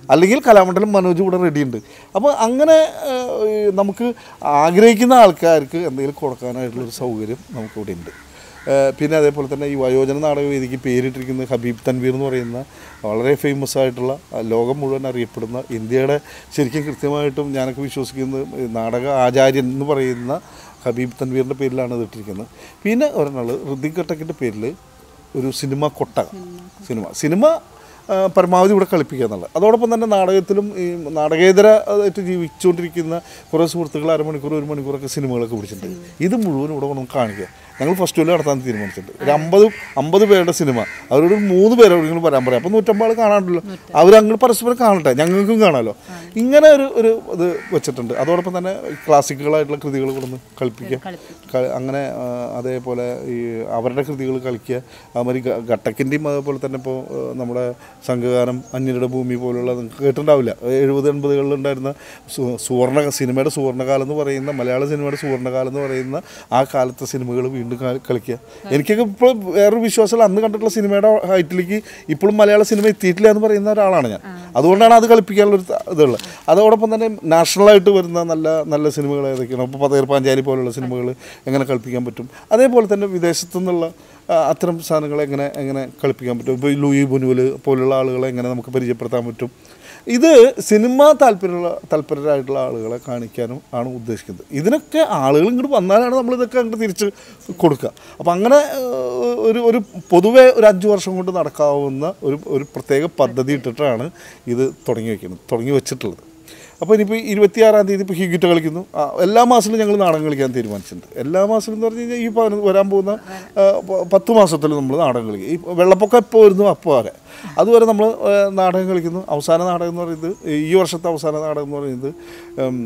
അല്ലെങ്കിൽ കലാമണ്ഡലം മനോജ് ഇവിടെ റെഡിയുണ്ട് അപ്പോൾ അങ്ങനെ ഏഹ്, ഈ നമുക്ക് ആഗ്രഹിക്കുന്ന ആൾക്കാർക്ക് എന്തെങ്കിലും കൊടുക്കാനായിട്ടുള്ളൊരു സൗകര്യം നമുക്കിവിടെ ഉണ്ട് ഏഹ്, പിന്നെ അതേപോലെ തന്നെ ഈ വയോജന നാടക വേദിക്ക് പേരിട്ടിരിക്കുന്ന ഹബീബ് തൻവീർ എന്ന് പറയുന്ന വളരെ ഫേമസ് ആയിട്ടുള്ള ആ, ലോകം മുഴുവൻ അറിയപ്പെടുന്ന ഇന്ത്യയുടെ ശരിക്കും കൃത്യമായിട്ടും ഞാനൊക്കെ വിശ്വസിക്കുന്നത് ഈ നാടക ആചാര്യൻ എന്ന് പറയുന്ന ഹബീബ് തൻവീറിൻ്റെ പേരിലാണ് ഇത് ഇട്ടിരിക്കുന്നത് പിന്നെ ഒരെണ്ണാൾ ഋതിക് ഘട്ടക്കിൻ്റെ പേരിൽ ഒരു സിനിമ കൊട്ടക സിനിമ സിനിമ ആ, പരമാവധി ഇവിടെ കളിപ്പിക്കുക എന്നുള്ളത് അതോടൊപ്പം തന്നെ നാടകത്തിലും ഈ നാടകേതര ആയിട്ട് ജീവിച്ചുകൊണ്ടിരിക്കുന്ന കുറേ സുഹൃത്തുക്കൾ അരമണിക്കൂർ ഒരു മണിക്കൂറൊക്കെ സിനിമകളൊക്കെ പിടിച്ചിട്ടുണ്ട് ഇത് മുഴുവൻ ഇവിടെ കൊണ്ട് കാണിക്കുക ഞങ്ങൾ ഫസ്റ്റ് ഷോയിൽ നടത്താൻ തീരുമാനിച്ചിട്ടുണ്ട് ഒരു അമ്പത് അമ്പത് പേരുടെ സിനിമ അവരോട് ഒരു മൂന്ന് പേരെ എവിടെയെങ്കിലും വരാൻ പറയാം അപ്പോൾ നൂറ്റമ്പത് ആൾ കാണാണ്ടല്ലോ അവരങ്ങൾ പരസ്പരം കാണട്ടെ ഞങ്ങൾക്കും കാണാമല്ലോ ഇങ്ങനെ ഒരു ഒരു ഇത് വെച്ചിട്ടുണ്ട് അതോടൊപ്പം തന്നെ ക്ലാസിക്കുകളായിട്ടുള്ള കൃതികൾ കൊണ്ടൊന്ന് കളിപ്പിക്കുക ക- അങ്ങനെ ആ, അതേപോലെ ഈ അവരുടെ കൃതികൾ കളിക്കുക അതുമാതിരി ഗ- ഘട്ടക്കിൻ്റെയും അതുപോലെ തന്നെ ഇപ്പോൾ നമ്മുടെ സംഘഗാനം അന്യരുടെ ഭൂമി പോലുള്ള നിങ്ങൾക്ക് കേട്ടിട്ടുണ്ടാവില്ല എഴുപത് എൺപതുകളിൽ ഉണ്ടായിരുന്ന സു- സുവർണ്ണ സിനിമയുടെ സുവർണ്ണകാലം എന്ന് പറയുന്ന മലയാള സിനിമയുടെ സുവർണ്ണകാലം എന്ന് പറയുന്ന ആ കാലത്തെ സിനിമകൾ വീണ്ടും ക- കളിക്കുക എനിക്കൊക്കെ ഇപ്പോൾ വേറൊരു വിശ്വാസമില്ല അന്ന് കണ്ടിട്ടുള്ള സിനിമയുടെ ഹൈറ്റിലേക്ക് ഇപ്പോഴും മലയാള സിനിമ എത്തിയിട്ടില്ല എന്ന് പറയുന്ന ഒരാളാണ് ഞാൻ അതുകൊണ്ടാണ് അത് കളിപ്പിക്കാനുള്ളൊരു ത- ഇതുള്ളത് അതോടൊപ്പം തന്നെ നാഷണലായിട്ട് വരുന്ന നല്ല നല്ല സിനിമകൾ ഏതൊക്കെയാണ് ഇപ്പോൾ പതേർ പാഞ്ചാലി പോലുള്ള സിനിമകൾ എങ്ങനെ കളിപ്പിക്കാൻ പറ്റും അതേപോലെ തന്നെ വിദേശത്തു നിന്നുള്ള ആ, അത്തരം സാധനങ്ങളെ എങ്ങനെ എങ്ങനെ കളിപ്പിക്കാൻ പറ്റും ഇപ്പോൾ ലൂയി ബുനുവൽ പോലുള്ള ആളുകളെ എങ്ങനെ നമുക്ക് പരിചയപ്പെടുത്താൻ പറ്റും ഇത് സിനിമ താല്പര്യമുള്ള താല്പര്യരായിട്ടുള്ള ആളുകളെ കാണിക്കാനും ആണ് ഉദ്ദേശിക്കുന്നത് ഇതിനൊക്കെ ആളുകൾ ഇങ്ങോട്ട് വന്നാലാണ് നമ്മൾ ഇതൊക്കെ അങ്ങോട്ട് തിരിച്ച് കൊടുക്കുക അപ്പം അങ്ങനെ ഏഹ്, ഒരു ഒരു പൊതുവെ ഒരു അഞ്ച് വർഷം കൊണ്ട് നടക്കാവുന്ന ഒരു ഒരു പ്രത്യേക പദ്ധതി ഇട്ടിട്ടാണ് ഇത് തുടങ്ങി വയ്ക്കുന്നത് തുടങ്ങി വെച്ചിട്ടുള്ളത് അപ്പോൾ ഇനിയിപ്പോൾ ഇരുപത്തിയാറാം തീയതി ഇപ്പോൾ ഹിഗിറ്റ് കളിക്കുന്നു ആ, എല്ലാ മാസത്തിലും ഞങ്ങൾ നാടകം കളിക്കാൻ തീരുമാനിച്ചിട്ടുണ്ട് എല്ലാ മാസത്തിലും എന്ന് പറഞ്ഞു കഴിഞ്ഞാൽ ഈ പതിനൊന്ന് വരാൻ പോകുന്ന ആ, പ- പത്ത് മാസത്തിൽ നമ്മൾ നാടകം കളിക്കും ഈ വെള്ളപ്പൊക്കം എപ്പോൾ വരുന്നു അപ്പോൾ വരെ അതുവരെ നമ്മൾ നാടകം കളിക്കുന്നു അവസാന നാടകം എന്ന് പറയുന്നത് ഈ വർഷത്തെ അവസാന നാടകം എന്ന് പറയുന്നത് ഉം,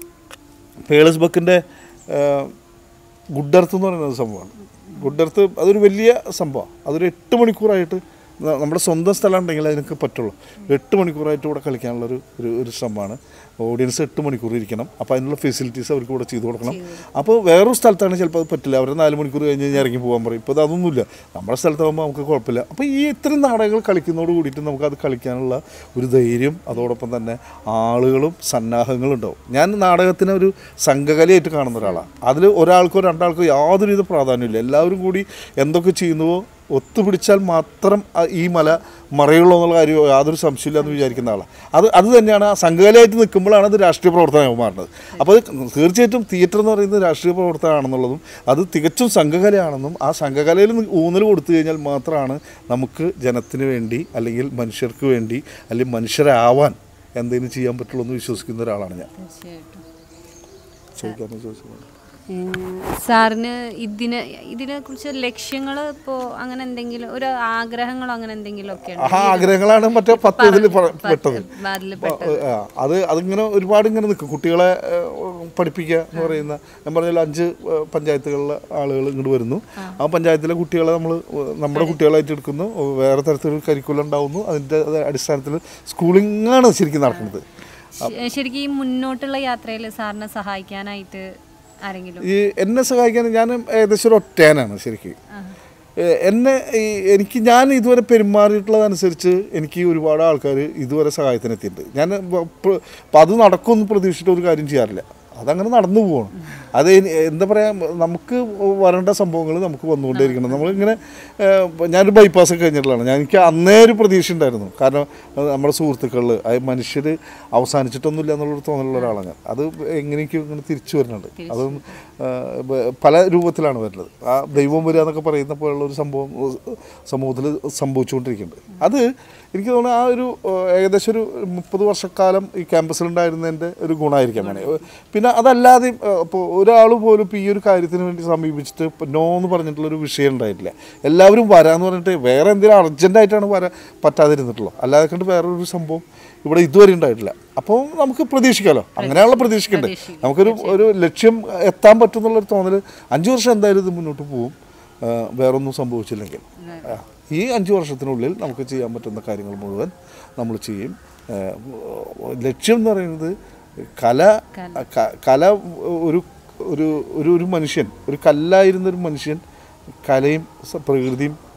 പേളസ് ബക്കിൻ്റെ ഗുഡ് എർത്ത് എന്ന് പറയുന്ന ഒരു സംഭവമാണ് ഗുഡ് എർത്ത് അതൊരു വലിയ സംഭവമാണ് അതൊരു എട്ട് മണിക്കൂറായിട്ട് ന- നമ്മുടെ സ്വന്തം സ്ഥലം ഉണ്ടെങ്കിൽ അതിനൊക്കെ പറ്റുള്ളൂ എട്ട് മണിക്കൂറായിട്ട് ഇവിടെ കളിക്കാനുള്ളൊരു ഒരു ഒരു ശ്രമമാണ് ഓഡിയൻസ് എട്ട് മണിക്കൂർ ഇരിക്കണം അപ്പോൾ അതിനുള്ള ഫെസിലിറ്റീസ് അവർക്ക് ഇവിടെ ചെയ്തു കൊടുക്കണം അപ്പോൾ വേറൊരു സ്ഥലത്താണ് ചിലപ്പോൾ അത് പറ്റില്ല അവർ നാല് മണിക്കൂർ കഴിഞ്ഞ് കഴിഞ്ഞാൽ ഇറങ്ങി പോകാൻ പറയും ഇപ്പോൾ അതൊന്നുമില്ല നമ്മുടെ സ്ഥലത്താകുമ്പോൾ നമുക്ക് കുഴപ്പമില്ല അപ്പോൾ ഈ ഇത്രയും നാടകങ്ങൾ കളിക്കുന്നതോട് കൂടിയിട്ട് നമുക്ക് അത് കളിക്കാനുള്ള ഒരു ധൈര്യം അതോടൊപ്പം തന്നെ ആളുകളും സന്നാഹങ്ങളും ഉണ്ടാവും ഞാൻ നാടകത്തിനെ ഒരു സംഘകലയായിട്ട് കാണുന്ന ഒരാളാണ് അതിൽ ഒരാൾക്കോ രണ്ടാൾക്കോ യാതൊരുവിധ പ്രാധാന്യമില്ല എല്ലാവരും കൂടി എന്തൊക്കെ ചെയ്യുന്നുവോ ഒത്തുപിടിച്ചാൽ മാത്രം ആ ഈ മല മറയുള്ളൂ എന്നുള്ള കാര്യം യാതൊരു സംശയമില്ല എന്ന് വിചാരിക്കുന്ന ആളാണ് അത് അത് തന്നെയാണ് ആ സംഘകലയായിട്ട് നിൽക്കുമ്പോഴാണ് അത് രാഷ്ട്രീയ പ്രവർത്തനമായി മാറുന്നത് അപ്പോൾ അത് തീർച്ചയായിട്ടും തിയേറ്റർ എന്ന് പറയുന്നത് രാഷ്ട്രീയ പ്രവർത്തനമാണെന്നുള്ളതും അത് തികച്ചും സംഘകലയാണെന്നും ആ സംഘകലയിൽ നി- ഊന്നൽ കൊടുത്തു കഴിഞ്ഞാൽ മാത്രമാണ് നമുക്ക് ജനത്തിന് വേണ്ടി അല്ലെങ്കിൽ മനുഷ്യർക്ക് വേണ്ടി അല്ലെങ്കിൽ മനുഷ്യരാവാൻ എന്തെങ്കിലും ചെയ്യാൻ പറ്റുള്ളൂ എന്ന് വിശ്വസിക്കുന്ന ഒരാളാണ് ഞാൻ തീർച്ചയായിട്ടും ചോദിക്കാമെന്ന് ചോദിച്ചത് ഉം, സാറിന് ഇതിന് ഇതിനെ കുറിച്ച് ലക്ഷ്യങ്ങൾ ഇപ്പോൾ അങ്ങനെ എന്തെങ്കിലും ഒരു ആഗ്രഹങ്ങളോ അങ്ങനെ എന്തെങ്കിലും ഒക്കെ ആ ആഗ്രഹങ്ങളാണ് മറ്റേ പത്ത് ഇതിൽ പെട്ടത് അതിൽ ആ, അത് അതിങ്ങനെ ഒരുപാട് ഇങ്ങനെ നിൽക്കും കുട്ടികളെ ഏഹ്, പഠിപ്പിക്കുക എന്ന് പറയുന്ന ഞാൻ പറഞ്ഞല്ലോ അഞ്ച് ഏഹ്, പഞ്ചായത്തുകളിലെ ആളുകൾ ഇങ്ങോട്ട് വരുന്നു ആ പഞ്ചായത്തിലെ കുട്ടികളെ നമ്മൾ നമ്മുടെ കുട്ടികളായിട്ട് എടുക്കുന്നു വേറെ തരത്തിലൊരു കരിക്കുലം ഉണ്ടാവുന്നു അതിൻ്റെ അടിസ്ഥാനത്തിൽ സ്കൂളിങ്ങാണ് ശരിക്കും നടക്കുന്നത് ശരിക്കും ഈ മുന്നോട്ടുള്ള യാത്രയിൽ സാറിനെ സഹായിക്കാനായിട്ട് ആരെങ്കിലും ഈ എന്നെ സഹായിക്കാൻ ഞാൻ ഏകദേശം ഒരു ഒറ്റയാനാണ് ശരിക്കും ഏഹ് എന്നെ ഈ എനിക്ക് ഞാൻ ഇതുവരെ പെരുമാറിയിട്ടുള്ളതനുസരിച്ച് എനിക്ക് ഒരുപാട് ആൾക്കാർ ഇതുവരെ സഹായത്തിന് എത്തിയിട്ടുണ്ട് ഞാൻ വ- പ്ര- അപ്പം അത് നടക്കുമെന്ന് പ്രതീക്ഷിച്ചിട്ട് ഒരു കാര്യം ചെയ്യാറില്ല അതങ്ങനെ നടന്നു പോകണം അത് ഇനി എന്താ പറയുക നമുക്ക് വരേണ്ട സംഭവങ്ങൾ നമുക്ക് വന്നുകൊണ്ടേയിരിക്കണം നമ്മളിങ്ങനെ ഏഹ്, ഇപ്പൊ ഞാനൊരു ബൈപ്പാസ് ഒക്കെ കഴിഞ്ഞിട്ടുള്ളതാണ് ഞാൻ എനിക്ക് അന്നേ ഒരു പ്രതീക്ഷ ഉണ്ടായിരുന്നു കാരണം അത് നമ്മുടെ സുഹൃത്തുക്കളിൽ അത് മനുഷ്യർ അവസാനിച്ചിട്ടൊന്നുമില്ല എന്നുള്ളൊരു തോന്നലുള്ള ഒരാളാണ് ഞാൻ അത് എങ്ങനെയൊക്കെയോ ഇങ്ങനെ തിരിച്ചു വരുന്നുണ്ട് അത് പല രൂപത്തിലാണ് വരുന്നത് ആ ദൈവം വരിക എന്നൊക്കെ പറയുന്ന പോലുള്ള ഒരു സംഭവം സമൂഹത്തിൽ സംഭവിച്ചുകൊണ്ടിരിക്കുന്നുണ്ട് അത് എനിക്ക് തോന്നുന്നു ആ ഒരു ഏഹ്, ഏകദേശം ഒരു മുപ്പത് വർഷക്കാലം ഈ ക്യാമ്പസിലുണ്ടായിരുന്നതിൻ്റെ ഒരു ഗുണമായിരിക്കാം വേണേ പിന്നെ അതല്ലാതെ ഇപ്പോൾ ഒരാൾ പോലും ഇപ്പോൾ ഈ ഒരു കാര്യത്തിന് വേണ്ടി സമീപിച്ചിട്ട് ഇപ്പോൾ നോ എന്ന് പറഞ്ഞിട്ടുള്ളൊരു വിഷയം ഉണ്ടായിട്ടില്ല എല്ലാവരും വരാമെന്ന് പറഞ്ഞിട്ട് വേറെ എന്തെങ്കിലും അർജൻറ്റായിട്ടാണ് വരാൻ പറ്റാതിരുന്നിട്ടുള്ളൂ അല്ലാതെ കണ്ട് വേറൊരു സംഭവം ഇവിടെ ഇതുവരെ ഉണ്ടായിട്ടില്ല അപ്പോൾ നമുക്ക് പ്രതീക്ഷിക്കാമല്ലോ അങ്ങനെയാണല്ലോ പ്രതീക്ഷിക്കണ്ടേ നമുക്കൊരു ഒരു ലക്ഷ്യം എത്താൻ പറ്റുന്നുള്ളൊരു തോന്നൽ അഞ്ച് വർഷം എന്തായാലും ഇത് മുന്നോട്ട് പോകും ആ, വേറൊന്നും സംഭവിച്ചില്ലെങ്കിൽ ആ, ഈ അഞ്ച് വർഷത്തിനുള്ളിൽ നമുക്ക് ചെയ്യാൻ പറ്റുന്ന കാര്യങ്ങൾ മുഴുവൻ നമ്മൾ ചെയ്യും ആ, ലക്ഷ്യം എന്ന് പറയുന്നത് കല ക- കല ഒരു ഒരു ഒരു ഒരു മനുഷ്യൻ ഒരു കല്ലായിരുന്ന ഒരു മനുഷ്യൻ കലയും സ- പ്രകൃതിയും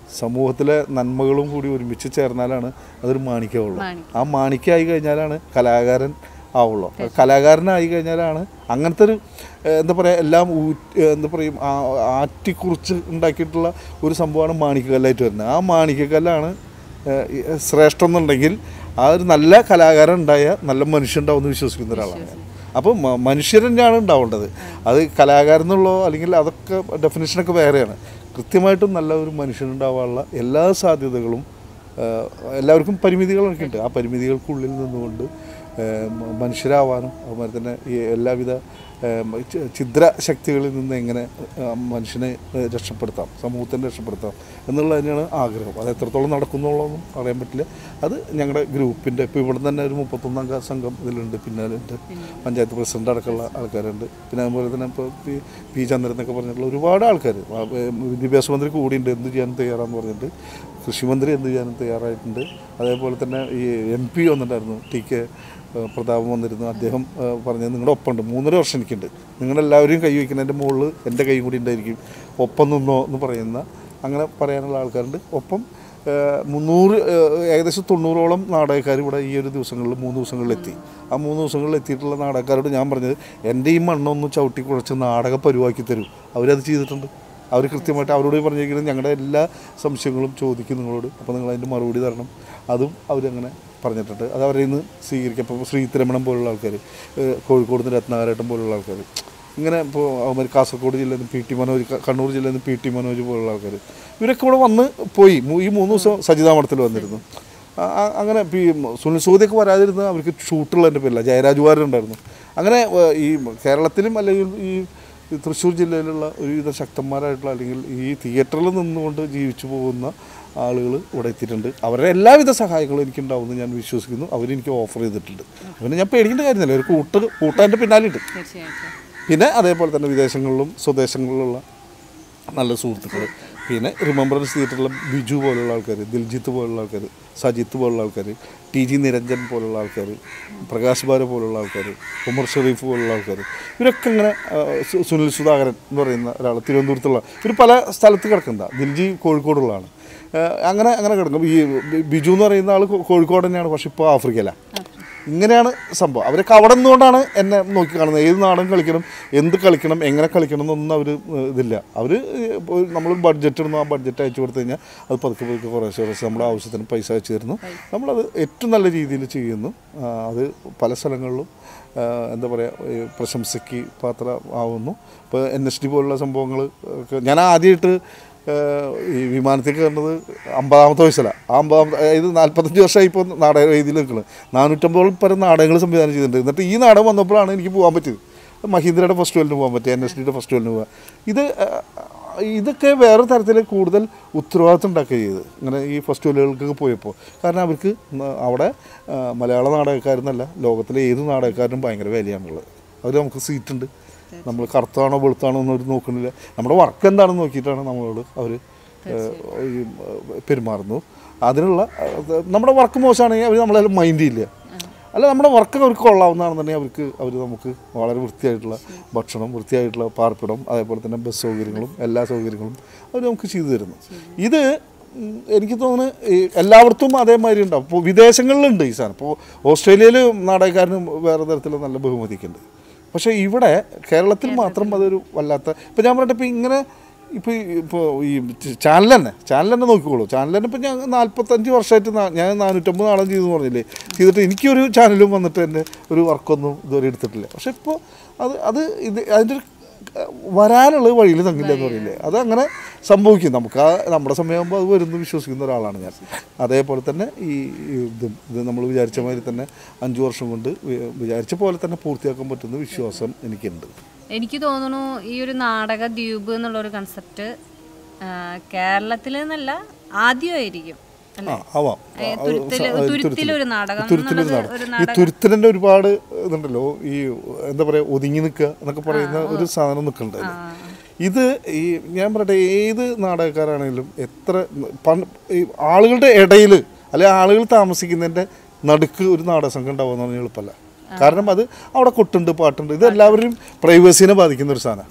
സമൂഹത്തിലെ നന്മകളും കൂടി ഒരുമിച്ച് ചേർന്നാലാണ് അതൊരു മാണിക്യമുള്ളൂ ആ മാണിക്യമായി കഴിഞ്ഞാലാണ് കലാകാരൻ ആവുള്ളൂ കലാകാരനായി കഴിഞ്ഞാലാണ് അങ്ങനത്തെ ഒരു ഏഹ്, എന്താ പറയുക എല്ലാം ഊറ്റ് ഏഹ്, എന്താ പറയും ആ- ആറ്റിക്കുറിച്ച് ഉണ്ടാക്കിയിട്ടുള്ള ഒരു സംഭവമാണ് മാണിക്യക്കല്ലായിട്ട് വരുന്നത് ആ മാണിക്യക്കല്ലാണ് ഏഹ്, ഈ ശ്രേഷ്ഠം എന്നുണ്ടെങ്കിൽ ആ ഒരു നല്ല കലാകാരൻ ഉണ്ടായ നല്ല മനുഷ്യൻ ഉണ്ടാവുമെന്ന് വിശ്വസിക്കുന്ന ഒരാളാണ് ഞാൻ അപ്പോൾ മ- മനുഷ്യർ തന്നെയാണ് ഉണ്ടാവേണ്ടത് അത് കലാകാരൻ എന്നുള്ളോ അല്ലെങ്കിൽ അതൊക്കെ ഡെഫിനേഷനൊക്കെ വേറെയാണ് കൃത്യമായിട്ടും നല്ല ഒരു മനുഷ്യനുണ്ടാവാനുള്ള എല്ലാ സാധ്യതകളും ഏഹ്, എല്ലാവർക്കും പരിമിതികളൊക്കെ ഉണ്ട് ആ പരിമിതികൾക്കുള്ളിൽ നിന്നുകൊണ്ട് ഏഹ്, മ- മനുഷ്യരാവാനും അതുപോലെ തന്നെ ഈ എല്ലാവിധ ഏഹ്, ചി- ഛിദ്ര ശക്തികളിൽ നിന്ന് എങ്ങനെ ഏഹ്, മനുഷ്യനെ ഏഹ്, രക്ഷപ്പെടുത്താം സമൂഹത്തിനെ രക്ഷപ്പെടുത്താം എന്നുള്ളത് തന്നെയാണ് ആഗ്രഹം അത് എത്രത്തോളം നടക്കുന്നുള്ളതൊന്നും അറിയാൻ പറ്റില്ല അത് ഞങ്ങളുടെ ഗ്രൂപ്പിൻ്റെ ഇപ്പോൾ ഇവിടെ തന്നെ ഒരു മുപ്പത്തൊന്നംഗ സംഘം ഇതിലുണ്ട് പിന്നാലുണ്ട് പഞ്ചായത്ത് പ്രസിഡന്റ് അടക്കമുള്ള ആൾക്കാരുണ്ട് പിന്നെ അതുപോലെ തന്നെ ഇപ്പോൾ പി പി ചന്ദ്രൻ എന്നൊക്കെ പറഞ്ഞിട്ടുള്ള ഒരുപാട് ആൾക്കാർ വിദ്യാഭ്യാസ മന്ത്രി കൂടിയുണ്ട് എന്ത് ചെയ്യാനും തയ്യാറാന്ന് പറഞ്ഞിട്ട് കൃഷിമന്ത്രി എന്ത് ചെയ്യാനും തയ്യാറായിട്ടുണ്ട് അതേപോലെ തന്നെ ഈ എം പി വന്നിട്ടുണ്ടായിരുന്നു ടി കെ ഏഹ് പ്രതാപം വന്നിരുന്നു അദ്ദേഹം ഏഹ് പറഞ്ഞത് നിങ്ങളുടെ ഒപ്പമുണ്ട് മൂന്നര വർഷം എനിക്കുണ്ട് നിങ്ങളെല്ലാവരെയും കൈ വയ്ക്കുന്നതിൻ്റെ മുകളിൽ എൻ്റെ കൈ കൂടി ഉണ്ടായിരിക്കും ഒപ്പം നിന്നോ എന്ന് പറയുന്ന അങ്ങനെ പറയാനുള്ള ആൾക്കാരുണ്ട് ഒപ്പം ഏഹ് മുന്നൂറ് ഏഹ് ഏകദേശം തൊണ്ണൂറോളം നാടകക്കാർ ഇവിടെ ഈ ഒരു ദിവസങ്ങളിൽ മൂന്ന് ദിവസങ്ങളിൽ എത്തി ആ മൂന്ന് ദിവസങ്ങളിൽ എത്തിയിട്ടുള്ള നാടകക്കാരോട് ഞാൻ പറഞ്ഞത് എൻ്റെ ഈ മണ്ണൊന്ന് ചവിട്ടി കുഴച്ച് നാടക പരുവാക്കി തരൂ അവരത് ചെയ്തിട്ടുണ്ട് അവർ കൃത്യമായിട്ട് അവരോട് പറഞ്ഞിരിക്കുന്നത് ഞങ്ങളുടെ എല്ലാ സംശയങ്ങളും ചോദിക്കും നിങ്ങളോട് അപ്പോൾ നിങ്ങൾ അതിൻ്റെ മറുപടി തരണം അതും അവരങ്ങനെ പറഞ്ഞിട്ടുണ്ട് അത് അവരിൽ നിന്ന് സ്വീകരിക്കും അപ്പോൾ ശ്രീത്തിരമണം പോലുള്ള ആൾക്കാർ കോഴിക്കോട് നിന്ന് രത്നാകരേട്ടൻ പോലുള്ള ആൾക്കാർ ഇങ്ങനെ ഇപ്പോൾ അവർ കാസർഗോഡ് ജില്ലയിൽ നിന്ന് പി ടി മനോജ് ക- കണ്ണൂർ ജില്ലയിൽ നിന്ന് പി ടി മനോജ് പോലുള്ള ആൾക്കാർ ഇവരൊക്കെ ഇവിടെ വന്ന് പോയി മൂ- ഈ മൂന്ന് ദിവസം സജിതാ മഠത്തിൽ വന്നിരുന്നു ആ- ആ- അങ്ങനെ ഇപ്പം ഈ സുനിൽ സൂദിയൊക്കെ വരാതിരുന്ന അവർക്ക് ഷൂട്ടുള്ളതിൻ്റെ പേരില്ല ജയരാജ് വാരുണ്ടായിരുന്നു അങ്ങനെ ഏഹ്, ഈ കേരളത്തിലും അല്ലെങ്കിൽ ഈ ഈ തൃശ്ശൂർ ജില്ലയിലുള്ള ഒരുവിധ ശക്തന്മാരായിട്ടുള്ള അല്ലെങ്കിൽ ഈ തിയേറ്ററിൽ നിന്നുകൊണ്ട് ജീവിച്ചു പോകുന്ന ആളുകൾ ഇവിടെ എത്തിയിട്ടുണ്ട് അവരുടെ എല്ലാവിധ സഹായങ്ങളും എനിക്കുണ്ടാവുമെന്ന് ഞാൻ വിശ്വസിക്കുന്നു അവരെനിക്ക് ഓഫർ ചെയ്തിട്ടുണ്ട് അവന് ഞാൻ പേടിക്കേണ്ട കാര്യമില്ല ഒരു കൂട്ട് കൂട്ടാൻ്റെ പിന്നാലെയുണ്ട് തീർച്ചയായിട്ടും പിന്നെ അതേപോലെ തന്നെ വിദേശങ്ങളിലും സ്വദേശങ്ങളിലുള്ള നല്ല സുഹൃത്തുക്കൾ പിന്നെ റിമംബറൻസ് തിയേറ്ററിലെ ബിജു പോലുള്ള ആൾക്കാർ ദിൽജിത്ത് പോലുള്ള ആൾക്കാർ സജിത്ത് പോലുള്ള ആൾക്കാർ ടി ജി നിരഞ്ജൻ പോലുള്ള ആൾക്കാർ പ്രകാശ് ബാര പോലുള്ള ആൾക്കാർ ഉമർ ഷെറീഫ് പോലുള്ള ആൾക്കാർ ഇവരൊക്കെ ഇങ്ങനെ ആ, സു- സുനിൽ സുധാകരൻ എന്ന് പറയുന്ന ഒരാൾ തിരുവനന്തപുരത്തുള്ള ഇവർ പല സ്ഥലത്ത് കിടക്കുന്നതാണ് ദിൽജി കോഴിക്കോടുള്ളതാണ് ആ, അങ്ങനെ അങ്ങനെ കിടക്കും ഈ ബി- ബിജു എന്ന് പറയുന്ന ആൾ കോഴിക്കോട് തന്നെയാണ് പക്ഷെ ഇപ്പോൾ ആഫ്രിക്കയിലാണ് ഇങ്ങനെയാണ് സംഭവം അവരൊക്കെ അവിടെ നിന്നുകൊണ്ടാണ് എന്നെ നോക്കി കാണുന്നത് ഏത് നാടകം കളിക്കണം എന്ത് കളിക്കണം എങ്ങനെ കളിക്കണം എന്നൊന്നും അവർ ഇതില്ല അവർ നമ്മൾ ബഡ്ജറ്റ് ഇടുന്നു ആ ബഡ്ജറ്റ് അയച്ചു കൊടുത്തു കഴിഞ്ഞാൽ അത് പതുക്കെ പതുക്കെ കുറേശ്ശെ കുറേശ്ശെ നമ്മുടെ ആവശ്യത്തിന് പൈസ അയച്ചു തരുന്നു നമ്മളത് ഏറ്റവും നല്ല രീതിയിൽ ചെയ്യുന്നു ആ, അത് പല സ്ഥലങ്ങളിലും ആ, എന്താ പറയുക ഈ പ്രശംസയ്ക്ക് പാത്ര ആവുന്നു ഇപ്പോൾ എൻ എസ് ഡി പോലുള്ള സംഭവങ്ങൾ ഒക്കെ ഞാൻ ആദ്യമായിട്ട് ഏഹ് ഈ വിമാനത്തിൽ കയറുന്നത് അമ്പതാമത്തെ വയസ്സിലാണ് ആ അമ്പതാമത്തെ അതായത് നാൽപ്പത്തഞ്ച് വർഷമായി ഇപ്പോൾ നാടക വേദിയിൽ നിൽക്കുന്നത് നാനൂറ്റമ്പതോളം പരം നാടകങ്ങൾ സംവിധാനം ചെയ്തിട്ടുണ്ട് എന്നിട്ട് ഈ നാടകം വന്നപ്പോഴാണ് എനിക്ക് പോകാൻ പറ്റിയത് മഹീന്ദ്രയുടെ ഫെസ്റ്റിവലിന് പോകാൻ പറ്റി എൻ എസ് ഡിയുടെ ഫെസ്റ്റിവലിന് പോകാൻ ഇത് ഏഹ്, ഇതൊക്കെ വേറെ തരത്തിൽ കൂടുതൽ ഉത്തരവാദിത്വം ഉണ്ടാക്കുക ചെയ്ത് ഇങ്ങനെ ഈ ഫെസ്റ്റിവലുകൾക്കൊക്കെ പോയപ്പോൾ കാരണം അവർക്ക് ന- അവിടെ ആ, മലയാള നാടകക്കാരെന്നല്ല ലോകത്തിലെ ഏത് നാടകക്കാരനും ഭയങ്കര വിലയാണുള്ളത് അവർ നമുക്ക് സീറ്റുണ്ട് നമ്മൾ കറുത്താണോ വെളുത്താണോ എന്നൊരു നോക്കണില്ല നമ്മുടെ വർക്ക് എന്താണെന്ന് നോക്കിയിട്ടാണ് നമ്മളോട് അവർ ഈ ഏഹ്, പെരുമാറുന്നു അതിനുള്ള ഏഹ്, നമ്മുടെ വർക്ക് മോശമാണെങ്കിൽ അവർ നമ്മളെ മൈൻഡ് ചെയ്യില്ല അല്ല നമ്മുടെ വർക്ക് അവർക്ക് കൊള്ളാവുന്നതാണെന്നുണ്ടെങ്കിൽ അവർക്ക് അവർ നമുക്ക് വളരെ വൃത്തിയായിട്ടുള്ള ഭക്ഷണം വൃത്തിയായിട്ടുള്ള പാർപ്പിടം അതേപോലെ തന്നെ ബസ് സൗകര്യങ്ങളും എല്ലാ സൗകര്യങ്ങളും അവർ നമുക്ക് ചെയ്തു തരുന്നു ഇത് ഉം, എനിക്ക് തോന്നുന്നു ഈ എല്ലായിടത്തും അതേമാതിരി ഉണ്ടാവും ഇപ്പോൾ വിദേശങ്ങളിലുണ്ട് ഈ സാധനം ഇപ്പോൾ ഓസ്ട്രേലിയയിൽ നാടകക്കാരനും വേറെ തരത്തിലുള്ള നല്ല ബഹുമതിയൊക്കെ ഉണ്ട് പക്ഷേ ഇവിടെ കേരളത്തിൽ മാത്രം അതൊരു വല്ലാത്ത ഇപ്പം ഞാൻ പറഞ്ഞിട്ട് ഇപ്പം ഇങ്ങനെ ഇപ്പോൾ ഇപ്പോൾ ഈ ചാനൽ തന്നെ ചാനൽ തന്നെ നോക്കിക്കോളൂ ചാനൽ തന്നെ ഇപ്പം ഞാൻ നാൽപ്പത്തഞ്ച് വർഷമായിട്ട് നാ- ഞാൻ നാനൂറ്റമ്പത് നാളം ചെയ്തു പറഞ്ഞില്ലേ ചെയ്തിട്ട് എനിക്കൊരു ചാനലും വന്നിട്ട് എൻ്റെ ഒരു വർക്കൊന്നും ഇതുവരെ എടുത്തിട്ടില്ല പക്ഷെ ഇപ്പോൾ അത് അത് ഇത് അതിൻ്റെ ഒരു വരാനുള്ള വഴിയിൽ തങ്ങില്ല എന്ന് പറയില്ലേ അത് അങ്ങനെ സംഭവിക്കും നമുക്ക് ആ നമ്മുടെ സമയമാകുമ്പോൾ അത് വരുന്നു വിശ്വസിക്കുന്ന ഒരാളാണ് ഞാൻ അതേപോലെ തന്നെ ഈ ഈ ഇതും ഇത് നമ്മൾ വിചാരിച്ച മാതിരി തന്നെ അഞ്ച് വർഷം കൊണ്ട് വി- വിചാരിച്ച പോലെ തന്നെ പൂർത്തിയാക്കാൻ പറ്റുന്ന വിശ്വാസം എനിക്കുണ്ട് എനിക്ക് തോന്നുന്നു ഈ ഒരു നാടക ദ്വീപ് എന്നുള്ളൊരു കൺസെപ്റ്റ് കേരളത്തിൽ നിന്നല്ല ആദ്യമായിരിക്കും ആ ആവാം ഏ, തുരുത്തില്- തുരുത്തിലൊരു നാടകം തുരുത്തിലൊരു എന്നുള്ളത് ഒരു നാടകം ഈ തുരുത്തിലിൻ്റെ ഒരുപാട് ഇതുണ്ടല്ലോ ഈ എന്താ പറയുക ഒതുങ്ങി നിൽക്കുക എന്നൊക്കെ പറയുന്ന ഒരു സാധനം നിൽക്കുന്നുണ്ട് ഇത് ഈ ഞാൻ പറയട്ടെ ഏത് നാടകക്കാരാണെങ്കിലും എത്ര പണ്ട് ഈ ആളുകളുടെ ഇടയിൽ അല്ലെ ആളുകൾ താമസിക്കുന്നതിൻ്റെ നടുക്ക് ഒരു നാടക സംഘം ഉണ്ടാവുക എന്ന് പറഞ്ഞാൽ എളുപ്പമല്ല കാരണം അത് അവിടെ കൊട്ടുണ്ട് പാട്ടുണ്ട് ഇത് എല്ലാവരും പ്രൈവസീനെ ബാധിക്കുന്ന ഒരു സാധനമാണ്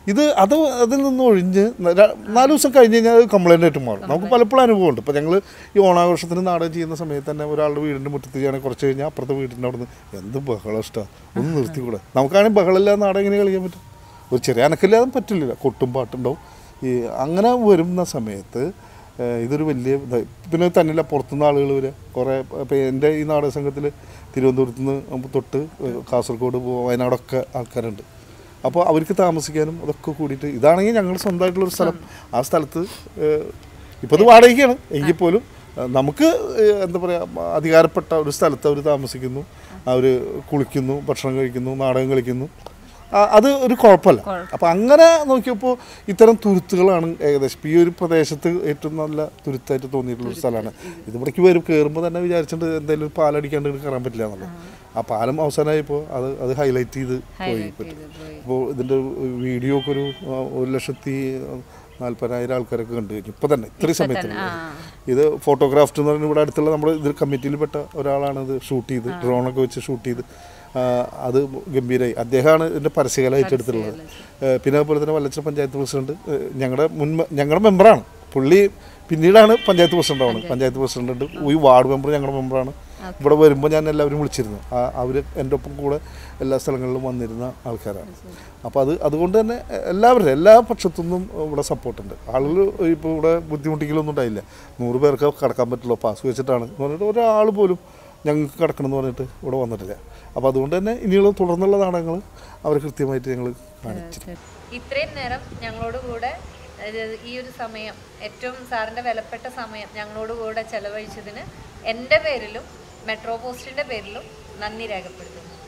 ഇത് അത് അതിൽ നിന്ന് ഒഴിഞ്ഞ് ര- നാല് ദിവസം കഴിഞ്ഞ് കഴിഞ്ഞാൽ അത് കംപ്ലൈൻ്റ് ആയിട്ട് മാറും നമുക്ക് പലപ്പോഴും അനുഭവമുണ്ട് ഇപ്പോൾ ഞങ്ങൾ ഈ ഓണാഘോഷത്തിന് നാടകം ചെയ്യുന്ന സമയത്ത് തന്നെ ഒരാളുടെ വീടിൻ്റെ മുറ്റത്ത് ചെയ്യുകയാണെങ്കിൽ കുറച്ച് കഴിഞ്ഞാൽ അപ്പുറത്തെ വീടിൻ്റെ അവിടെ നിന്ന് എന്ത് ബഹളം ഇഷ്ടമാണ് ഒന്ന് നിർത്തിക്കൂടെ നമുക്കാണെങ്കിൽ ബഹളമില്ലാതെ നാടകം എങ്ങനെ കളിക്കാൻ പറ്റും ഒരു ചെറിയ അനക്കില്ലാതെ പറ്റില്ല കൊട്ടും പാട്ടുണ്ടാവും ഈ അങ്ങനെ വരുന്ന സമയത്ത് ഏഹ് ഇതൊരു വലിയ ഇതായി പിന്നെ തന്നെയല്ല പുറത്തുനിന്ന് ആളുകൾ വരിക കുറേ ഇപ്പോൾ എൻ്റെ ഈ നാടക സംഘത്തിൽ തിരുവനന്തപുരത്ത് നിന്ന് തൊട്ട് ഏഹ് കാസർഗോഡ് പോ- വയനാടൊക്കെ ആൾക്കാരുണ്ട് അപ്പോൾ അവർക്ക് താമസിക്കാനും അതൊക്കെ കൂടിയിട്ട് ഇതാണെങ്കിൽ ഞങ്ങൾ സ്വന്തമായിട്ടുള്ളൊരു സ്ഥലം ആ സ്ഥലത്ത് ഇപ്പോൾ ഇത് വാടകയ്ക്കാണ് എങ്കിൽ പോലും ഏഹ് നമുക്ക് ഏഹ് എന്താ പറയുക അധികാരപ്പെട്ട ഒരു സ്ഥലത്ത് അവർ താമസിക്കുന്നു അവർ കുളിക്കുന്നു ഭക്ഷണം കഴിക്കുന്നു നാടകം കളിക്കുന്നു ആ, അത് ഒരു കുഴപ്പമല്ല അപ്പം അങ്ങനെ നോക്കിയപ്പോൾ ഇത്തരം തുരുത്തുകളാണ് ഏകദേശം ഇപ്പം ഈ ഒരു പ്രദേശത്ത് ഏറ്റവും നല്ല തുരുത്തായിട്ട് തോന്നിയിട്ടുള്ള ഒരു സ്ഥലമാണ് ഇത് ഇവിടേക്ക് വരും കയറുമ്പോൾ തന്നെ വിചാരിച്ചിട്ട് എന്തെങ്കിലും ഒരു പാലടിക്കാണ്ട് ഇങ്ങോട്ട് കയറാൻ പറ്റില്ല എന്നുള്ളത് ആ പാലം അവസാനമായപ്പോൾ അത് അത് ഹൈലൈറ്റ് ചെയ്ത് പോയി ഇപ്പോൾ ഇതിൻ്റെ വീഡിയോ ഒക്കെ ഒരു ആ, ഒരു ലക്ഷത്തി നാൽപ്പതിനായിരം ആൾക്കാരൊക്കെ കണ്ടു കഴിഞ്ഞു ഇപ്പം തന്നെ ഇത്രയും സമയത്ത് ഇത് ഫോട്ടോഗ്രാഫ്റ്റ് എന്ന് പറഞ്ഞാൽ ഇവിടെ അടുത്തുള്ള നമ്മുടെ ഇതിൽ കമ്മിറ്റിയിൽപ്പെട്ട ഒരാളാണ് ഇത് ഷൂട്ട് ചെയ്ത് ഡ്രോണൊക്കെ വെച്ച് ഷൂട്ട് ചെയ്ത് ആ, അത് ഗംഭീരമായി അദ്ദേഹമാണ് ഇതിൻ്റെ പരസ്യകല ഏറ്റെടുത്തിട്ടുള്ളത് ഏ, പിന്നെ അതുപോലെ തന്നെ വല്ലച്ചിറ പഞ്ചായത്ത് പ്രസിഡന്റ് ഞങ്ങളുടെ മുൻ ഞങ്ങളുടെ മെമ്പറാണ് പുള്ളി പിന്നീടാണ് പഞ്ചായത്ത് പ്രസിഡന്റ് ആവുന്നത് പഞ്ചായത്ത് പ്രസിഡന്റ് ഉണ്ട് ഈ വാർഡ് മെമ്പർ ഞങ്ങളുടെ മെമ്പറാണ് ഇവിടെ വരുമ്പോൾ ഞാൻ എല്ലാവരും വിളിച്ചിരുന്നു അവർ എൻ്റെ ഒപ്പം കൂടെ എല്ലാ സ്ഥലങ്ങളിലും വന്നിരുന്ന ആൾക്കാരാണ് അപ്പോൾ അത് അതുകൊണ്ട് തന്നെ എല്ലാവരും എല്ലാ പക്ഷത്തു നിന്നും ഇവിടെ സപ്പോർട്ടുണ്ട് ആളുകൾ ഇപ്പോൾ ഇവിടെ ബുദ്ധിമുട്ടിക്കലൊന്നും ഉണ്ടായില്ല നൂറ് പേർക്ക് കടക്കാൻ പറ്റുള്ളൂ പാസ് വെച്ചിട്ടാണ് എന്ന് പറഞ്ഞിട്ട് ഒരാൾ പോലും ഞങ്ങൾക്ക് കിടക്കണം എന്ന് പറഞ്ഞിട്ട് ഇവിടെ വന്നിട്ടില്ല അപ്പോൾ അതുകൊണ്ട് തന്നെ ഇനിയുള്ള തുടർന്നുള്ള നാടകങ്ങൾ അവർ കൃത്യമായിട്ട് ഞങ്ങൾ കാണിച്ചിട്ടുണ്ട് ഇത്രയും നേരം ഞങ്ങളോട് കൂടെ അതായത് ഈ ഒരു സമയം ഏറ്റവും സാറിന്റെ വിലപ്പെട്ട സമയം ഞങ്ങളോട് കൂടെ ചെലവഴിച്ചതിന് എൻ്റെ പേരിലും മെട്രോ പോസ്റ്റിന്റെ പേരിലും നന്ദി രേഖപ്പെടുത്തുന്നു